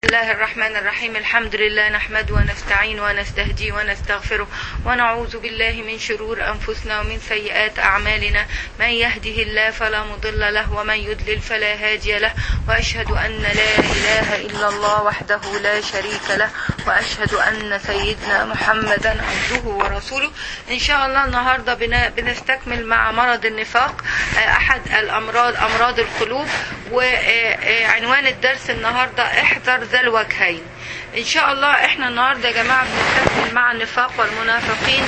الله الرحمن الرحيم الحمد لله نحمد ونستعين ونستهدي ونستغفره ونعوذ بالله من شرور أنفسنا ومن سيئات أعمالنا من يهده الله فلا مضل له ومن يضلل فلا هادي له وأشهد أن لا إله إلا الله وحده لا شريك له وأشهد أن سيدنا محمدا عبده ورسوله إن شاء الله النهاردة بن- بنستكمل مع مرض النفاق آه، أحد الأمراض أمراض القلوب وعنوان الدرس النهاردة احذر ذا الوجهين ان شاء الله احنا النهارده يا جماعه بنستكمل مع النفاق والمنافقين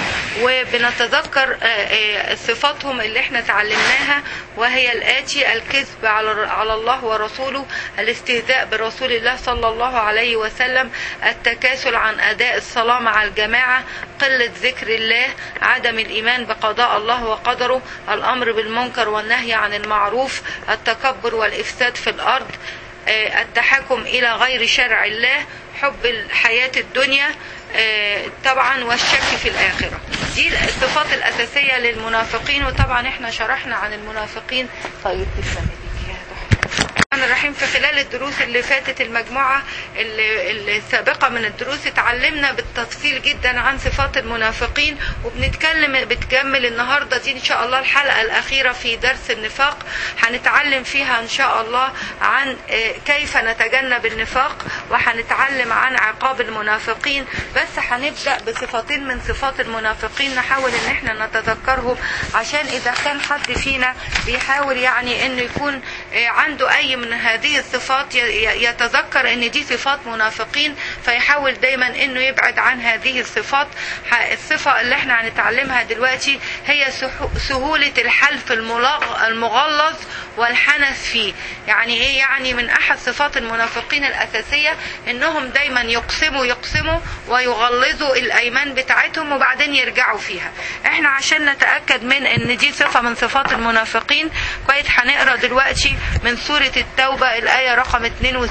وبنتذكر آه، آه، صفاتهم اللي احنا تعلمناها وهي الاتي الكذب على على الله ورسوله الاستهزاء برسول الله صلى الله عليه وسلم التكاسل عن اداء الصلاه مع الجماعه قله ذكر الله عدم الايمان بقضاء الله وقدره الامر بالمنكر والنهي عن المعروف التكبر والافساد في الارض آه، التحكم الى غير شرع الله حب الحياة الدنيا آه، طبعا والشك في الآخرة دي الصفات الأساسية للمنافقين وطبعا احنا شرحنا عن المنافقين طيب تسلمي ليكي يا ضحى. الرحمن الرحيم في خلال الدروس اللي فاتت المجموعة اللي- السابقة من الدروس اتعلمنا بالتفصيل جدا عن صفات المنافقين وبنتكلم بتكمل النهاردة دي ان شاء الله الحلقة الأخيرة في درس النفاق هنتعلم فيها ان شاء الله عن آه، كيف نتجنب النفاق وهنتعلم عن عقاب المنافقين بس هنبدأ بصفتين من صفات المنافقين نحاول ان احنا نتذكرهم عشان اذا كان حد فينا بيحاول يعني انه يكون آه، عنده اي من هذه الصفات ي- ي- يتذكر ان دي صفات منافقين فيحاول دايما انه يبعد عن هذه الصفات ح- الصفة اللي احنا هنتعلمها دلوقتي هي سهو- سهولة الحلف الملغ- المغلظ والحنث فيه يعني ايه يعني من احد صفات المنافقين الاساسية انهم دايما يقسموا يقسموا ويغلظوا الايمان بتاعتهم وبعدين يرجعوا فيها احنا عشان نتأكد من ان دي صفة من صفات المنافقين كويس هنقرا دلوقتي من سورة التوبة الآية رقم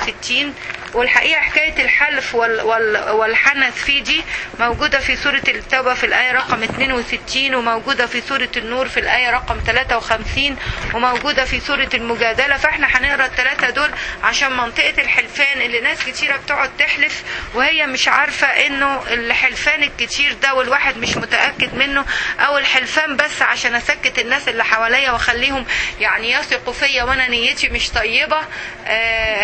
62 والحقيقة حكاية الحلف وال وال والحنث فيه دي موجودة في سورة التوبة في الآية رقم 62 وموجودة في سورة النور في الآية رقم 53 وموجودة في سورة المجادلة فاحنا هنقرا الثلاثة دول عشان منطقة الحلفان اللي ناس كتيرة بتقعد تحلف وهي مش عارفة انه الحلفان الكتير ده والواحد مش متأكد منه او الحلفان بس عشان اسكت الناس اللي حواليا واخليهم يعني يثقوا فيا وانا نيتي مش طيبة آه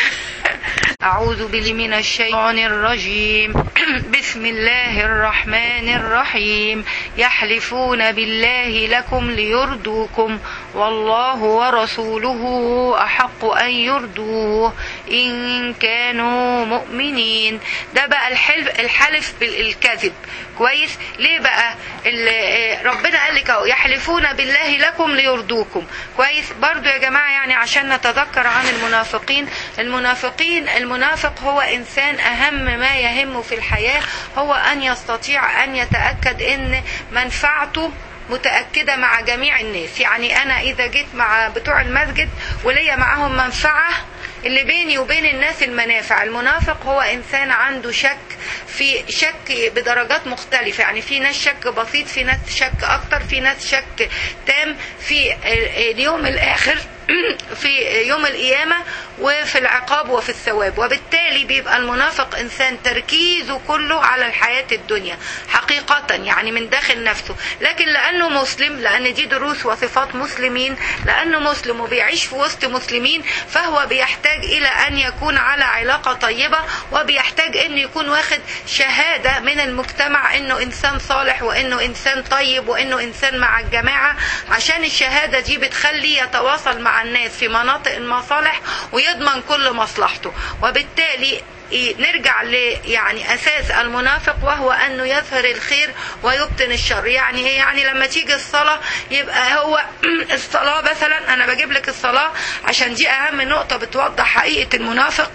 أعوذ بالله من الشيطان الرجيم بسم الله الرحمن الرحيم يحلفون بالله لكم ليرضوكم والله ورسوله أحق أن يرضوه إن كانوا مؤمنين ده بقى الحلف الحلف بالكذب كويس ليه بقى ال- ربنا قال لك اهو يحلفون بالله لكم ليرضوكم كويس برضو يا جماعة يعني عشان نتذكر عن المنافقين المنافقين المنافق هو إنسان أهم ما يهمه في الحياة هو أن يستطيع أن يتأكد أن منفعته متأكدة مع جميع الناس يعني أنا إذا جيت مع بتوع المسجد وليا معاهم منفعة اللي بيني وبين الناس المنافع المنافق هو إنسان عنده شك في شك بدرجات مختلفة يعني في ناس شك بسيط في ناس شك أكتر في ناس شك تام في اليوم الآخر في يوم القيامة وفي العقاب وفي الثواب وبالتالي بيبقى المنافق إنسان تركيزه كله على الحياة الدنيا حقيقة يعني من داخل نفسه لكن لأنه مسلم لأن دي دروس وصفات مسلمين لأنه مسلم وبيعيش في وسط مسلمين فهو بيحتاج إلى أن يكون على علاقة طيبة وبيحتاج أن يكون واخد شهادة من المجتمع أنه إنسان صالح وأنه إنسان طيب وأنه إنسان مع الجماعة عشان الشهادة دي بتخليه يتواصل مع الناس في مناطق المصالح ويضمن كل مصلحته وبالتالي نرجع ل يعني اساس المنافق وهو انه يظهر الخير ويبطن الشر يعني ايه يعني لما تيجي الصلاه يبقى هو الصلاه مثلا انا بجيب لك الصلاه عشان دي اهم نقطه بتوضح حقيقه المنافق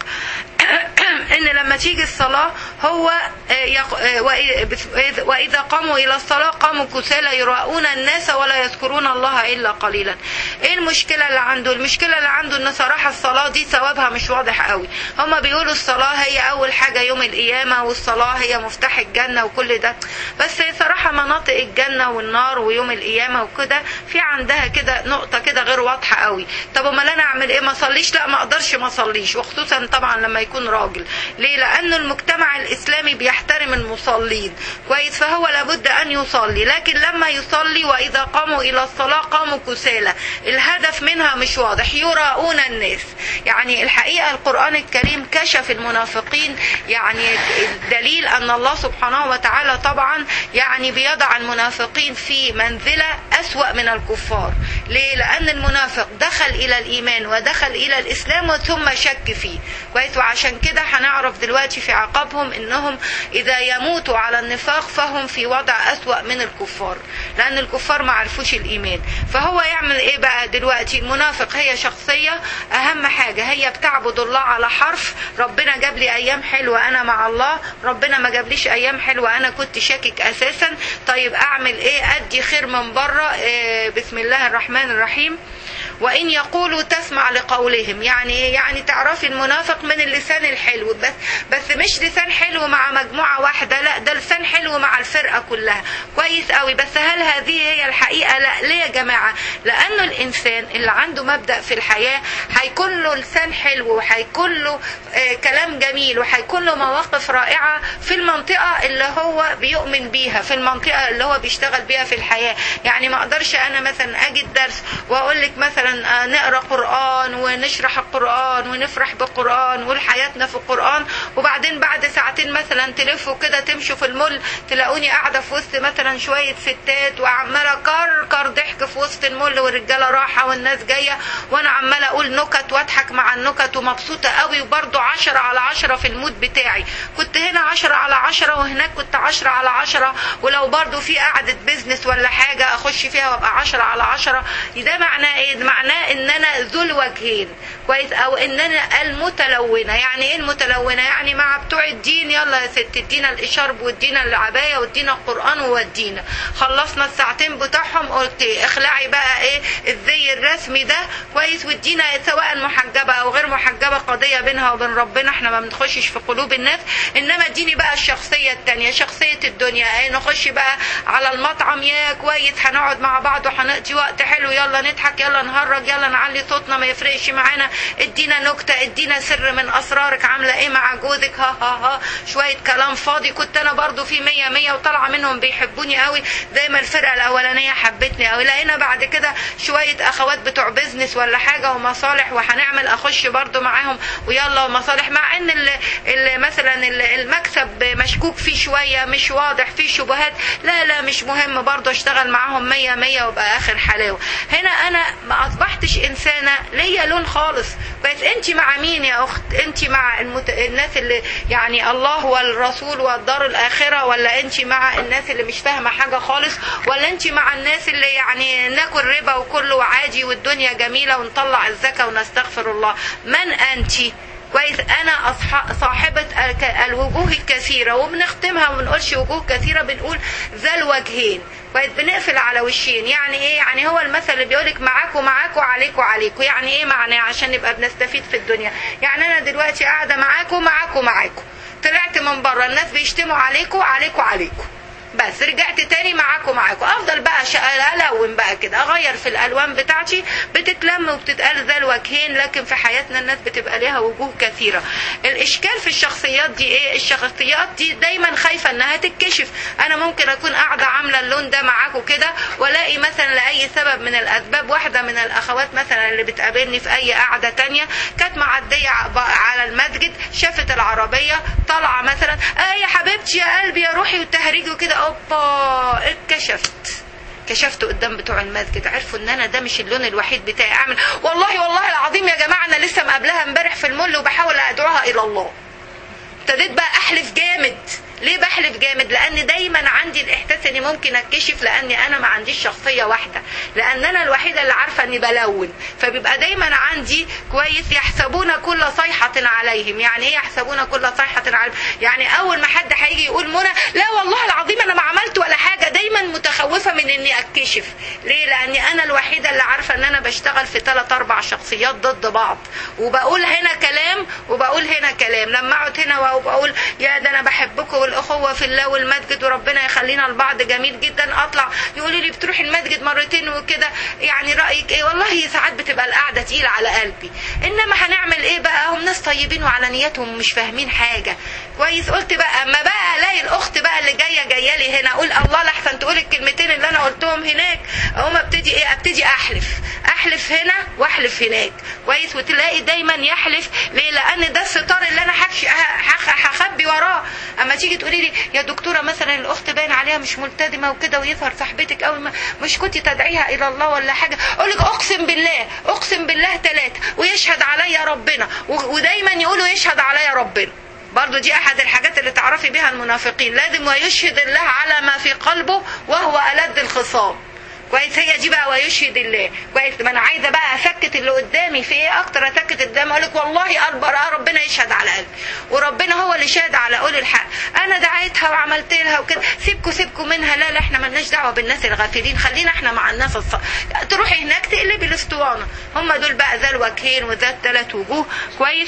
ان لما تيجي الصلاه هو واذا قاموا الى الصلاه قاموا كسالى يراؤون الناس ولا يذكرون الله الا قليلا ايه المشكله اللي عنده المشكله اللي عنده ان صراحه الصلاه دي ثوابها مش واضح قوي هما بيقولوا الصلاه هي اول حاجه يوم القيامه والصلاه هي مفتاح الجنه وكل ده بس هي صراحه مناطق الجنه والنار ويوم القيامه وكده في عندها كده نقطه كده غير واضحه قوي طب امال انا اعمل ايه ما اصليش لا ما اقدرش ما اصليش وخصوصا طبعا لما يكون راجل ليه لأن المجتمع الإسلامي بيحترم المصلين كويس فهو لابد أن يصلي لكن لما يصلي وإذا قاموا إلى الصلاة قاموا كسالى الهدف منها مش واضح يراؤون الناس يعني الحقيقة القرآن الكريم كشف المنافقين يعني دليل أن الله سبحانه وتعالى طبعا يعني بيضع المنافقين في منزلة أسوأ من الكفار ليه لأن المنافق دخل إلى الإيمان ودخل إلى الإسلام ثم شك فيه كويس وعشان كده هنعرف دلوقتي في عقابهم إنهم إذا يموتوا على النفاق فهم في وضع أسوأ من الكفار لأن الكفار ما عرفوش الإيمان فهو يعمل إيه بقى دلوقتي المنافق هي شخصية أهم حاجة هي بتعبد الله على حرف ربنا جاب لي أيام حلوة أنا مع الله ربنا ما جابليش أيام حلوة أنا كنت شاكك أساسا طيب أعمل إيه أدي خير من بره إيه بسم الله الرحمن الرحيم وإن يقولوا تسمع لقولهم يعني إيه؟ يعني تعرفي المنافق من اللسان الحلو بس بس مش لسان حلو مع مجموعة واحدة لا ده لسان حلو مع الفرقة كلها كويس قوي بس هل هذه هي الحقيقة لا ليه يا جماعة لأنه الإنسان اللي عنده مبدأ في الحياة هيكون له لسان حلو وهيكون له آه كلام جميل وهيكون له مواقف رائعة في المنطقة اللي هو بيؤمن بيها في المنطقة اللي هو بيشتغل بيها في الحياة يعني ما اقدرش انا مثلا اجي الدرس واقول لك مثلا نقرا قران ونشرح القران ونفرح بالقران ونقول حياتنا في القران وبعدين بعد ساعتين مثلا تلفوا كده تمشوا في المول تلاقوني قاعده في وسط مثلا شويه ستات وعماله كركر ضحك في وسط المول والرجاله راحه والناس جايه وانا عماله اقول نكت واضحك مع النكت ومبسوطه قوي وبرده عشرة على عشرة في المود بتاعي كنت هنا عشرة على عشرة وهناك كنت عشرة على عشرة ولو برضو في قعدة بيزنس ولا حاجة اخش فيها وابقى عشرة على عشرة ده معناه ايه ده معناه ان انا ذو الوجهين كويس او ان انا المتلونة يعني ايه المتلونة يعني مع بتوع الدين يلا يا ست ادينا الاشارب وادينا العباية وادينا القرآن وودينا خلصنا الساعتين بتوعهم قلت إيه؟ اخلعي بقى ايه الزي الرسمي ده كويس وادينا سواء محجبة او غير محجبة قضية بينها وبين ربنا احنا ما بنخشش في قلوب الناس انما اديني بقى الشخصية التانية شخصية الدنيا ايه نخش بقى على المطعم يا كويس هنقعد مع بعض وهنقضي وقت حلو يلا نضحك يلا نهرج يلا نعلي صوتنا ما يفرقش معانا ادينا نكتة ادينا سر من اسرارك عاملة ايه مع جوزك ها ها ها شوية كلام فاضي كنت انا برضو في مية مية وطالعة منهم بيحبوني قوي زي ما الفرقة الاولانية حبتني قوي لقينا بعد كده شوية اخوات بتوع بيزنس ولا حاجة ومصالح وهنعمل اخش برضو معاهم ويلا ومصالح مع ان ال ال مثلا المكسب مشكوك فيه شوية مش واضح فيه شبهات لا لا مش مهم برضو اشتغل معاهم مية مية وابقى اخر حلاوة هنا انا ما اصبحتش انسانة ليا لون خالص بس انت مع مين يا اخت انت مع المت... الناس اللي يعني الله والرسول والدار الاخرة ولا انت مع الناس اللي مش فاهمة حاجة خالص ولا انت مع الناس اللي يعني ناكل ربا وكله عادي والدنيا جميلة ونطلع الزكاة ونستغفر الله من انت كويس انا أصح... صاحبة الوجوه الكثيرة وبنختمها وما بنقولش وجوه كثيرة بنقول ذا الوجهين كويس بنقفل على وشين يعني ايه يعني هو المثل اللي بيقولك معاكوا معاكوا عليكوا عليكوا يعني ايه معناه عشان نبقى بنستفيد في الدنيا يعني انا دلوقتي قاعدة معاكوا معاكوا معاكوا طلعت من بره الناس بيشتموا عليكوا عليكوا عليكوا بس رجعت تاني معاكم معاكم افضل بقى الون بقى كده اغير في الالوان بتاعتي بتتلم وبتتقال ذا الوجهين لكن في حياتنا الناس بتبقى ليها وجوه كثيره الاشكال في الشخصيات دي ايه الشخصيات دي دايما خايفه انها تتكشف انا ممكن اكون قاعده عامله اللون ده معاكم كده والاقي مثلا لاي سبب من الاسباب واحده من الاخوات مثلا اللي بتقابلني في اي قعده تانية كانت معديه على المسجد شافت العربيه طالعه مثلا اه يا حبيبتي يا قلبي يا روحي والتهريج وكده اوبا اتكشفت كشفت قدام بتوع المسجد عرفوا ان انا ده مش اللون الوحيد بتاعي اعمل والله والله العظيم يا جماعه انا لسه مقابلها امبارح في المول وبحاول ادعوها الى الله ابتديت بقى احلف جامد ليه بحلف جامد لان دايما عندي الاحساس اني ممكن اتكشف لاني انا ما عنديش شخصيه واحده لان انا الوحيده اللي عارفه اني بلون فبيبقى دايما عندي كويس يحسبون كل صيحه عليهم يعني ايه يحسبون كل صيحه عليهم يعني اول ما حد هيجي يقول منى لا والله العظيم انا ما عملت ولا حاجه دايما متخوفه من اني اتكشف ليه لاني انا الوحيده اللي عارفه ان انا بشتغل في ثلاث اربع شخصيات ضد بعض وبقول هنا كلام وبقول هنا كلام لما اقعد هنا وبقول يا ده انا بحبكم والاخوه في الله والمسجد وربنا يخلينا لبعض جميل جدا اطلع يقولوا لي بتروحي المسجد مرتين وكده يعني رايك ايه والله ساعات بتبقى القعده تقيله على قلبي انما هنعمل ايه بقى هم ناس طيبين وعلى نيتهم مش فاهمين حاجه كويس قلت بقى اما بقى الاقي الاخت بقى اللي جايه جايه لي هنا اقول الله لحسن تقول الكلمتين اللي انا قلتهم هناك اقوم ابتدي ايه ابتدي احلف احلف هنا واحلف هناك كويس وتلاقي دايما يحلف ليه لان ده الستار اللي انا هكش- هخ- هخبي وراه اما تيجي تقولي لي يا دكتوره مثلا الاخت باين عليها مش ملتزمه وكده ويظهر صاحبتك قوي مش كنت تدعيها الى الله ولا حاجه اقول لك اقسم بالله اقسم بالله ثلاثه ويشهد عليا ربنا و- ودايما يقولوا يشهد عليا ربنا برضو دي احد الحاجات اللي تعرفي بها المنافقين لازم ويشهد الله على ما في قلبه وهو ألد الخصام كويس هي دي بقى ويشهد الله كويس ما انا عايزه بقى اسكت اللي قدامي في ايه اكتر اسكت اللي قدامي اقول لك والله اكبر اه ربنا يشهد على قلبي وربنا هو اللي شاهد على قول الحق انا دعيتها وعملت لها وكده سيبكوا سيبكوا منها لا لا احنا ملناش دعوه بالناس الغافلين خلينا احنا مع الناس الص... تروحي هناك تقلبي الاسطوانه هم دول بقى ذا الوجهين وذا الثلاث وجوه كويس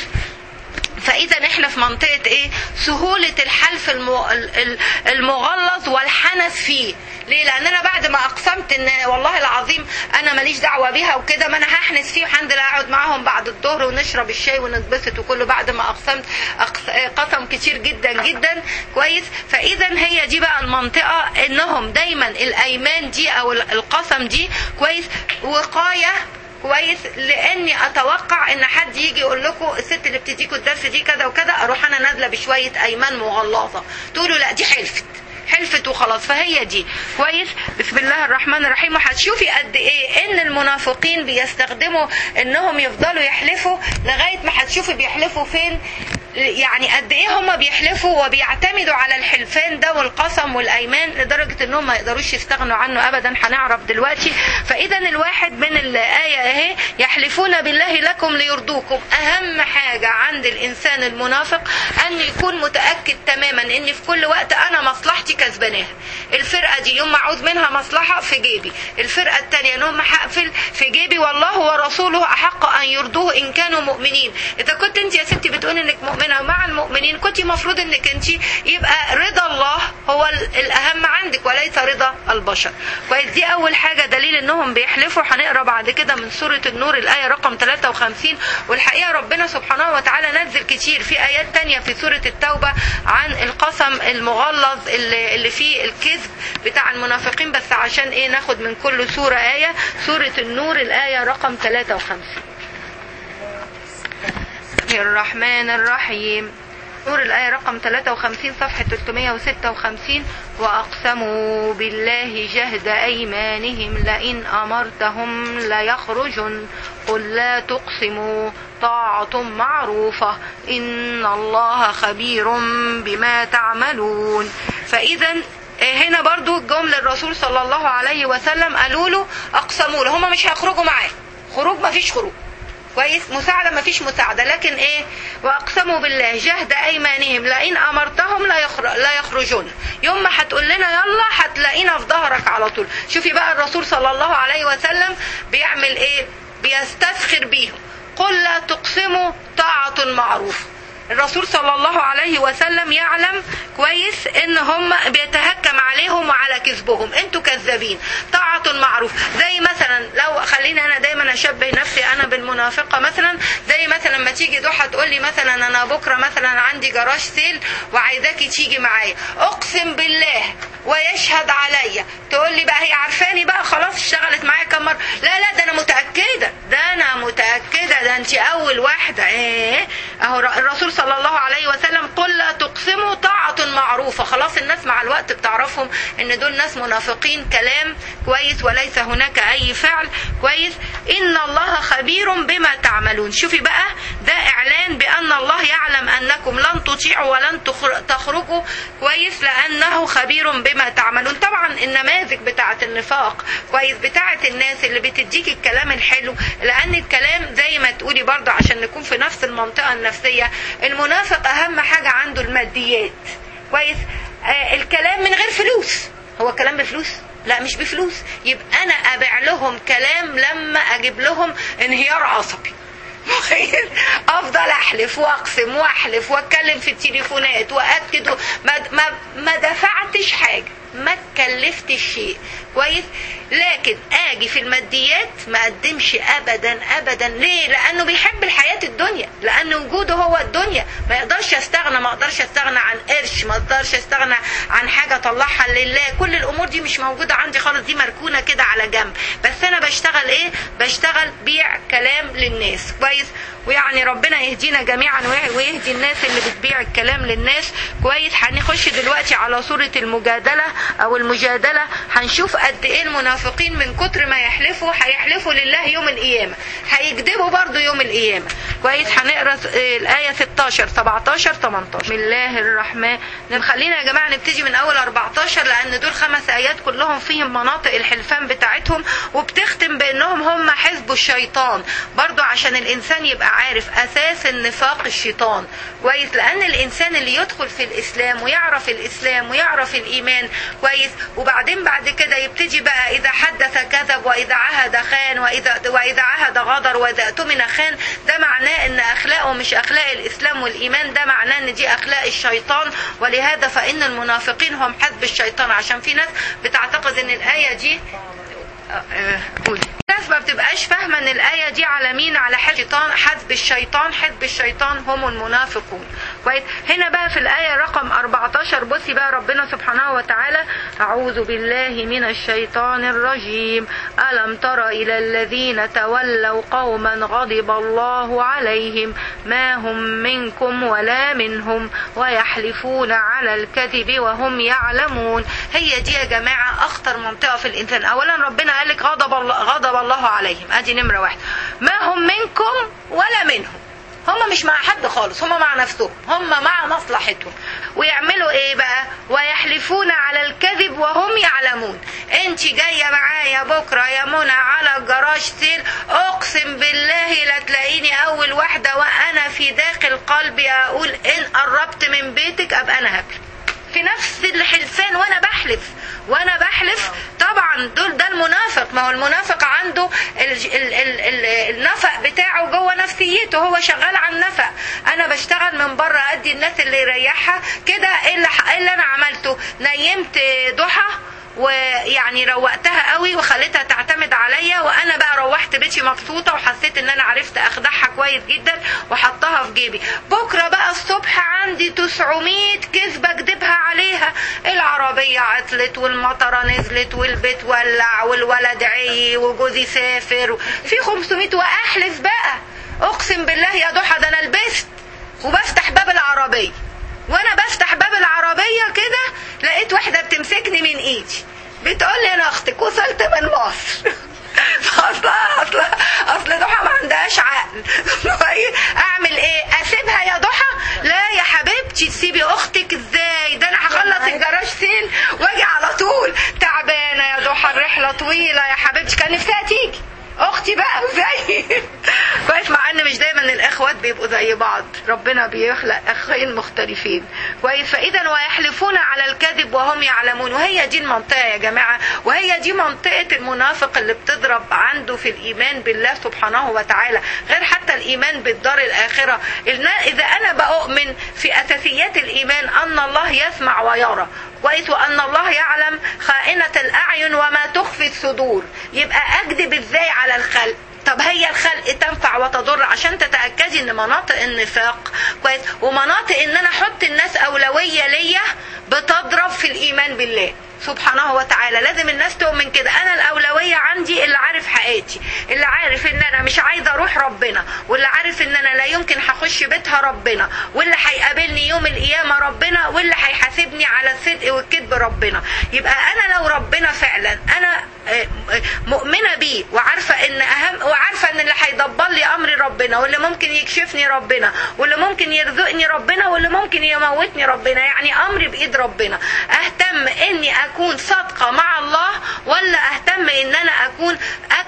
فاذا احنا في منطقه ايه سهوله الحلف المو- ال- ال- المغلظ والحنث فيه ليه لان انا بعد ما اقسمت ان والله العظيم انا ماليش دعوه بيها وكده ما انا هحنث فيه وهنزل اقعد معاهم بعد الظهر ونشرب الشاي ونتبسط وكله بعد ما اقسمت أقس- قسم كتير جدا جدا كويس فاذا هي دي بقى المنطقه انهم دايما الايمان دي او ال- القسم دي كويس وقايه كويس لاني اتوقع ان حد يجي يقول لكم الست اللي بتديكوا الدرس دي كذا وكذا اروح انا نازله بشويه ايمان مغلظه تقولوا لا دي حلفت حلفت وخلاص فهي دي كويس بسم الله الرحمن الرحيم وهتشوفي قد ايه ان المنافقين بيستخدموا انهم يفضلوا يحلفوا لغايه ما هتشوفي بيحلفوا فين يعني قد ايه هم بيحلفوا وبيعتمدوا على الحلفان ده والقسم والايمان لدرجه انهم ما يقدروش يستغنوا عنه ابدا هنعرف دلوقتي فاذا الواحد من الايه اهي يحلفون بالله لكم ليرضوكم اهم حاجه عند الانسان المنافق ان يكون متاكد تماما ان في كل وقت انا مصلحتي كسباناها الفرقه دي يوم ما اعوز منها مصلحه في جيبي الفرقه الثانيه يوم ما هقفل في جيبي والله ورسوله احق ان يرضوه ان كانوا مؤمنين اذا كنت انت يا ستي بتقولي انك مؤمنه مع المؤمنين كنت المفروض انك انت يبقى رضا الله هو ال- الاهم عندك وليس رضا البشر كويس دي اول حاجه دليل انهم بيحلفوا هنقرا بعد كده من سوره النور الايه رقم 53 والحقيقه ربنا سبحانه وتعالى نزل كتير في ايات تانية في سوره التوبه عن القسم المغلظ اللي, اللي فيه الكذب بتاع المنافقين بس عشان ايه ناخد من كل سوره ايه سوره النور الايه رقم 53 الله الرحمن الرحيم نور الآية رقم 53 صفحة 356 وأقسموا بالله جهد أيمانهم لئن أمرتهم ليخرجن قل لا تقسموا طاعة معروفة إن الله خبير بما تعملون فإذا هنا برضو جملة الرسول صلى الله عليه وسلم قالوا له أقسموا له هم مش هيخرجوا معاه خروج ما فيش خروج كويس مساعدة ما فيش مساعدة لكن ايه واقسموا بالله جهد ايمانهم لئن امرتهم لا, يخر... لا يخرجون يوم ما هتقول لنا يلا هتلاقينا في ظهرك على طول شوفي بقى الرسول صلى الله عليه وسلم بيعمل ايه بيستسخر بيهم قل لا تقسموا طاعة معروفة الرسول صلى الله عليه وسلم يعلم كويس ان هم بيتهكم عليهم وعلى كذبهم انتوا كذابين طاعة معروف زي مثلا لو خليني انا دايما اشبه نفسي انا بالمنافقة مثلا زي مثلا لما تيجي ضحى تقول لي مثلا انا بكرة مثلا عندي جراج سيل وعايزاكي تيجي معايا اقسم بالله ويشهد عليا تقول لي بقى هي عارفاني بقى خلاص اشتغلت معايا كم مرة لا لا ده انا متأكدة ده انا متأكدة ده انت اول واحدة ايه اهو الرسول صلى الله عليه وسلم قل لا تقسموا طاعة معروفة خلاص الناس مع الوقت بتعرفهم ان دول ناس منافقين كلام كويس وليس هناك اي فعل كويس ان الله خبير بما تعملون شوفي بقى ده اعلان بان الله يعلم انكم لن تطيعوا ولن تخر- تخرجوا كويس لانه خبير بما تعملون طبعا النماذج بتاعه النفاق كويس بتاعه الناس اللي بتديك الكلام الحلو لان الكلام زي ما تقولي برضه عشان نكون في نفس المنطقه النفسيه المنافق اهم حاجه عنده الماديات كويس آه الكلام من غير فلوس هو كلام بفلوس لا مش بفلوس يبقى انا ابيع لهم كلام لما اجيب لهم انهيار عصبي متخيل؟ افضل احلف واقسم واحلف واتكلم في التليفونات واكد و- ما, ما, ما دفعتش حاجه ما تكلفتش شيء كويس لكن اجي في الماديات ما اقدمش ابدا ابدا ليه لانه بيحب الحياه الدنيا لان وجوده هو الدنيا ما يقدرش استغنى ما اقدرش استغنى عن قرش ما اقدرش استغنى عن حاجه اطلعها لله كل الامور دي مش موجوده عندي خالص دي مركونه كده على جنب بس انا بشتغل ايه بشتغل بيع كلام للناس كويس ويعني ربنا يهدينا جميعا ويهدي الناس اللي بتبيع الكلام للناس كويس هنخش دلوقتي على صورة المجادلة او المجادلة هنشوف قد ايه المنافقين من كتر ما يحلفوا هيحلفوا لله يوم القيامة هيكذبوا برضو يوم القيامة كويس هنقرا الآية 16 17 18 بسم الله الرحمن خلينا يا جماعة نبتدي من أول 14 لأن دول خمس آيات كلهم فيهم مناطق الحلفان بتاعتهم وبتختم بأنهم هم حزب الشيطان برضو عشان الإنسان يبقى عارف أساس النفاق الشيطان كويس لأن الإنسان اللي يدخل في الإسلام ويعرف الإسلام ويعرف الإيمان كويس وبعدين بعد كده يبتدي بقى إذا حدث كذب وإذا عهد خان وإذا وإذا عهد غدر وإذا اؤتمن خان ده معناه ان اخلاقه مش اخلاق الاسلام والايمان ده معناه ان دي اخلاق الشيطان ولهذا فان المنافقين هم حزب الشيطان عشان في ناس بتعتقد ان الايه دي قولي الناس ما بتبقاش فاهمه ان الايه دي على مين على حزب الشيطان حزب الشيطان حزب الشيطان هم المنافقون كويس هنا بقى في الايه رقم 14 بصي بقى ربنا سبحانه وتعالى اعوذ بالله من الشيطان الرجيم الم تر الى الذين تولوا قوما غضب الله عليهم ما هم منكم ولا منهم ويحلفون على الكذب وهم يعلمون هي دي يا جماعه اخطر منطقه في الانسان اولا ربنا قال لك غضب الله غضب الله عليهم ادي نمره واحد ما هم منكم ولا منهم هم مش مع حد خالص هم مع نفسهم هم مع مصلحتهم ويعملوا ايه بقى ويحلفون على الكذب وهم يعلمون انت جاية معايا بكرة يا منى على الجراج سيل اقسم بالله لا تلاقيني اول واحدة وانا في داخل قلبي اقول ان قربت من بيتك ابقى انا هاكل في نفس الحلفان وانا بحلف وانا بحلف طبعا دول ده المنافق ما هو المنافق عنده ال ال ال ال النفق بتاعه جوه نفسيته هو شغال على النفق انا بشتغل من بره ادي الناس اللي يريحها كده ايه اللي, إيه اللي انا عملته نيمت ضحى ويعني روقتها قوي وخليتها تعتمد عليا وانا بقى روحت بيتي مبسوطه وحسيت ان انا عرفت اخدعها كويس جدا وحطها في جيبي بكره بقى الصبح عندي 900 كذبه اكذبها عليها العربيه عطلت والمطره نزلت والبيت ولع والولد عي وجوزي سافر في 500 واحلف بقى اقسم بالله يا ضحى ده انا لبست وبفتح باب العربيه وانا بفتح باب العربيه كده لقيت واحده بتمسكني من ايدي بتقول لي انا اختك وصلت من مصر اصلا اصلا اصل ضحى ما عندهاش عقل اعمل ايه اسيبها يا ضحى لا يا حبيبتي تسيبي اختك ازاي ده انا هخلص الجراج سيل واجي على طول تعبانه يا ضحى الرحله طويله يا حبيبتي كان نفسها تيجي اختي بقى زي كويس مع ان مش دايما الاخوات بيبقوا زي بعض ربنا بيخلق اخين مختلفين كويس فاذا ويحلفون على الكذب وهم يعلمون وهي دي المنطقه يا جماعه وهي دي منطقه المنافق اللي بتضرب عنده في الايمان بالله سبحانه وتعالى غير حتى الايمان بالدار الاخره اذا انا بؤمن في اساسيات الايمان ان الله يسمع ويرى كويس وان الله يعلم خائنه الاعين وما تخفي الصدور يبقى اكذب ازاي على الخلق طب هي الخلق تنفع وتضر عشان تتاكدي ان مناطق النفاق كويس ومناطق ان انا احط الناس اولويه ليا بتضرب في الايمان بالله سبحانه وتعالى لازم الناس تؤمن كده انا الاولويه عندي اللي عارف حقيقتي اللي عارف ان انا مش عايزه اروح ربنا واللي عارف ان انا لا يمكن هخش بيتها ربنا واللي هيقابلني يوم القيامه ربنا واللي هيحاسبني على الصدق والكذب ربنا يبقى انا لو ربنا فعلا انا مؤمنه بيه وعارفه ان اهم وعارفه ان اللي هيدبر لي امر ربنا واللي ممكن يكشفني ربنا واللي ممكن يرزقني ربنا واللي ممكن يموتني ربنا يعني امري بايد ربنا اهتم اني اكون صادقه مع الله ولا اهتم ان انا اكون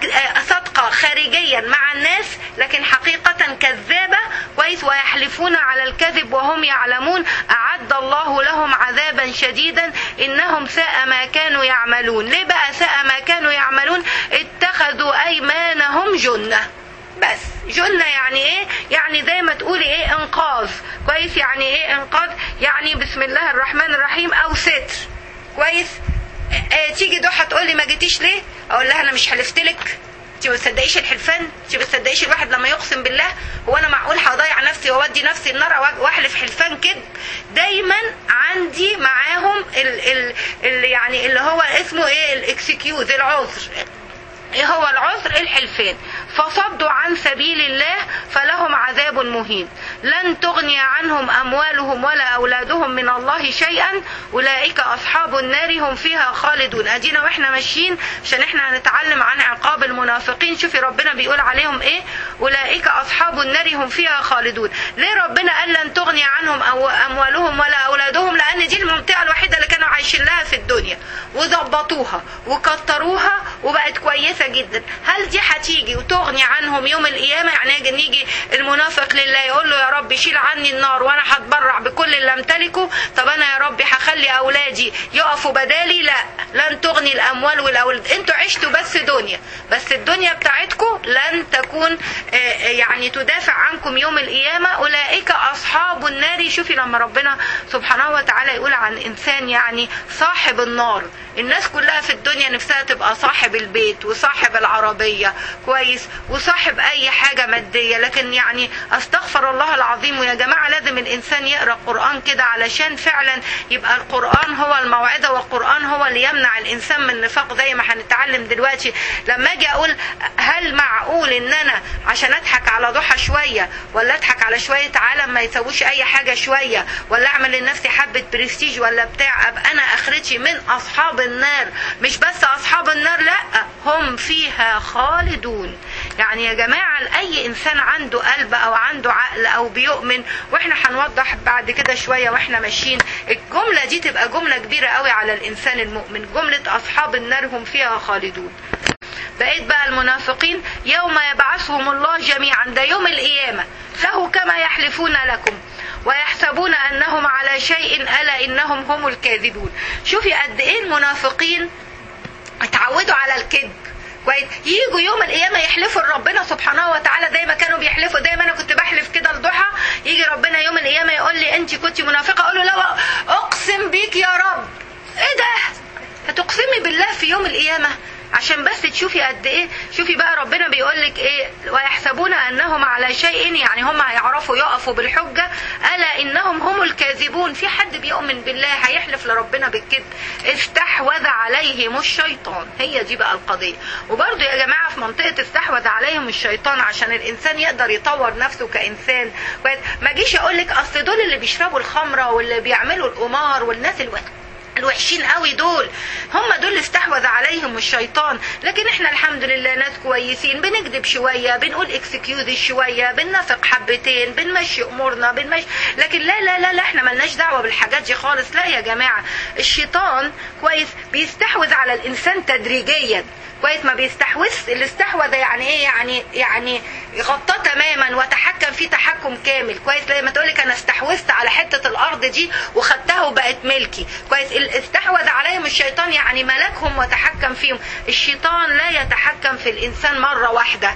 صادقه خارجيا مع الناس لكن حقيقه كذابه كويس ويحلفون على الكذب وهم يعلمون اعد الله لهم عذابا شديدا انهم ساء ما كانوا يعملون ليه بقى ساء ما كانوا يعملون اتخذوا ايمانهم جنه بس جنة يعني ايه يعني زي ما تقولي ايه انقاذ كويس يعني ايه انقاذ يعني بسم الله الرحمن الرحيم او ستر كويس آه، تيجي ضحى تقول لي ما جيتيش ليه اقول لها انا مش حلفت لك انت ما بتصدقيش الحلفان انت ما بتصدقيش الواحد لما يقسم بالله هو انا معقول هضيع نفسي واودي نفسي النار أو واحلف حلفان كده دايما عندي معاهم ال ال ال يعني اللي هو اسمه ايه الاكسكيوز العذر ايه هو العذر الحلفان فصدوا عن سبيل الله فلهم عذاب مهين لن تغني عنهم اموالهم ولا اولادهم من الله شيئا اولئك اصحاب النار هم فيها خالدون ادينا واحنا ماشيين عشان احنا هنتعلم عن عقاب المنافقين شوفي ربنا بيقول عليهم ايه اولئك اصحاب النار هم فيها خالدون ليه ربنا قال لن تغني عنهم أو اموالهم ولا اولادهم لان دي المنطقه الوحيده اللي كانوا عايشين لها في الدنيا وظبطوها وكتروها وبقت كويسه جدا هل دي هتيجي وتغني عنهم يوم القيامه يعني يجي نيجي المنافق لله يقول له يا رب شيل عني النار وانا هتبرع بكل اللي امتلكه طب انا يا رب هخلي اولادي يقفوا بدالي لا لن تغني الاموال والاولاد انتوا عشتوا بس دنيا بس الدنيا بتاعتكم لن تكون آه، آه، يعني تدافع عنكم يوم القيامه اولئك اصحاب النار شوفي لما ربنا سبحانه وتعالى يقول عن انسان يعني صاحب النار الناس كلها في الدنيا نفسها تبقى صاحب البيت وصاحب العربية كويس وصاحب أي حاجة مادية لكن يعني أستغفر الله العظيم ويا جماعة لازم الإنسان يقرأ القرآن كده علشان فعلا يبقى القرآن هو الموعظة والقرآن هو اللي يمنع الإنسان من النفاق زي ما هنتعلم دلوقتي لما أجي أقول هل معقول إن أنا عشان أضحك على ضحى شوية ولا أضحك على شوية عالم ما يسووش أي حاجة شوية ولا أعمل لنفسي حبة برستيج ولا بتاع أبقى أنا آخرتي من أصحاب النار مش بس أصحاب النار لا هم فيها خالدون يعني يا جماعة أي إنسان عنده قلب أو عنده عقل أو بيؤمن وإحنا هنوضح بعد كده شوية وإحنا ماشيين الجملة دي تبقى جملة كبيرة قوي على الإنسان المؤمن جملة أصحاب النار هم فيها خالدون بقيت بقى المنافقين يوم يبعثهم الله جميعا ده يوم القيامة له كما يحلفون لكم ويحسبون أنهم على شيء ألا إنهم هم الكاذبون شوفي قد إيه المنافقين اتعودوا على الكذب كويس يجوا يوم القيامة يحلفوا لربنا سبحانه وتعالى زي ما كانوا بيحلفوا دايما انا كنت بحلف كده لضحى يجي ربنا يوم القيامة يقول لي انت كنت منافقة اقول له لا اقسم بيك يا رب ايه ده هتقسمي بالله في يوم القيامة عشان بس تشوفي قد ايه شوفي بقى ربنا بيقول لك ايه ويحسبون انهم على شيء يعني هم هيعرفوا يقفوا بالحجه الا انهم هم الكاذبون في حد بيؤمن بالله هيحلف لربنا بالكذب استحوذ عليهم الشيطان هي دي بقى القضيه وبرضه يا جماعه في منطقه استحوذ عليهم الشيطان عشان الانسان يقدر يطور نفسه كانسان ما اجيش اقول لك اصل دول اللي بيشربوا الخمره واللي بيعملوا القمار والناس الوقت الوحشين قوي دول هم دول اللي استحوذ عليهم الشيطان لكن احنا الحمد لله ناس كويسين بنكذب شوية بنقول اكسكيوز شوية بننافق حبتين بنمشي امورنا بنمشي لكن لا لا لا لا احنا ملناش دعوة بالحاجات دي خالص لا يا جماعة الشيطان كويس بيستحوذ على الانسان تدريجيا كويس ما بيستحوذ اللي استحوذ يعني ايه يعني يعني غطاه تماما وتحكم فيه تحكم كامل كويس لما تقول لك انا استحوذت على حته الارض دي وخدتها وبقت ملكي كويس استحوذ عليهم الشيطان يعني ملكهم وتحكم فيهم الشيطان لا يتحكم في الانسان مره واحده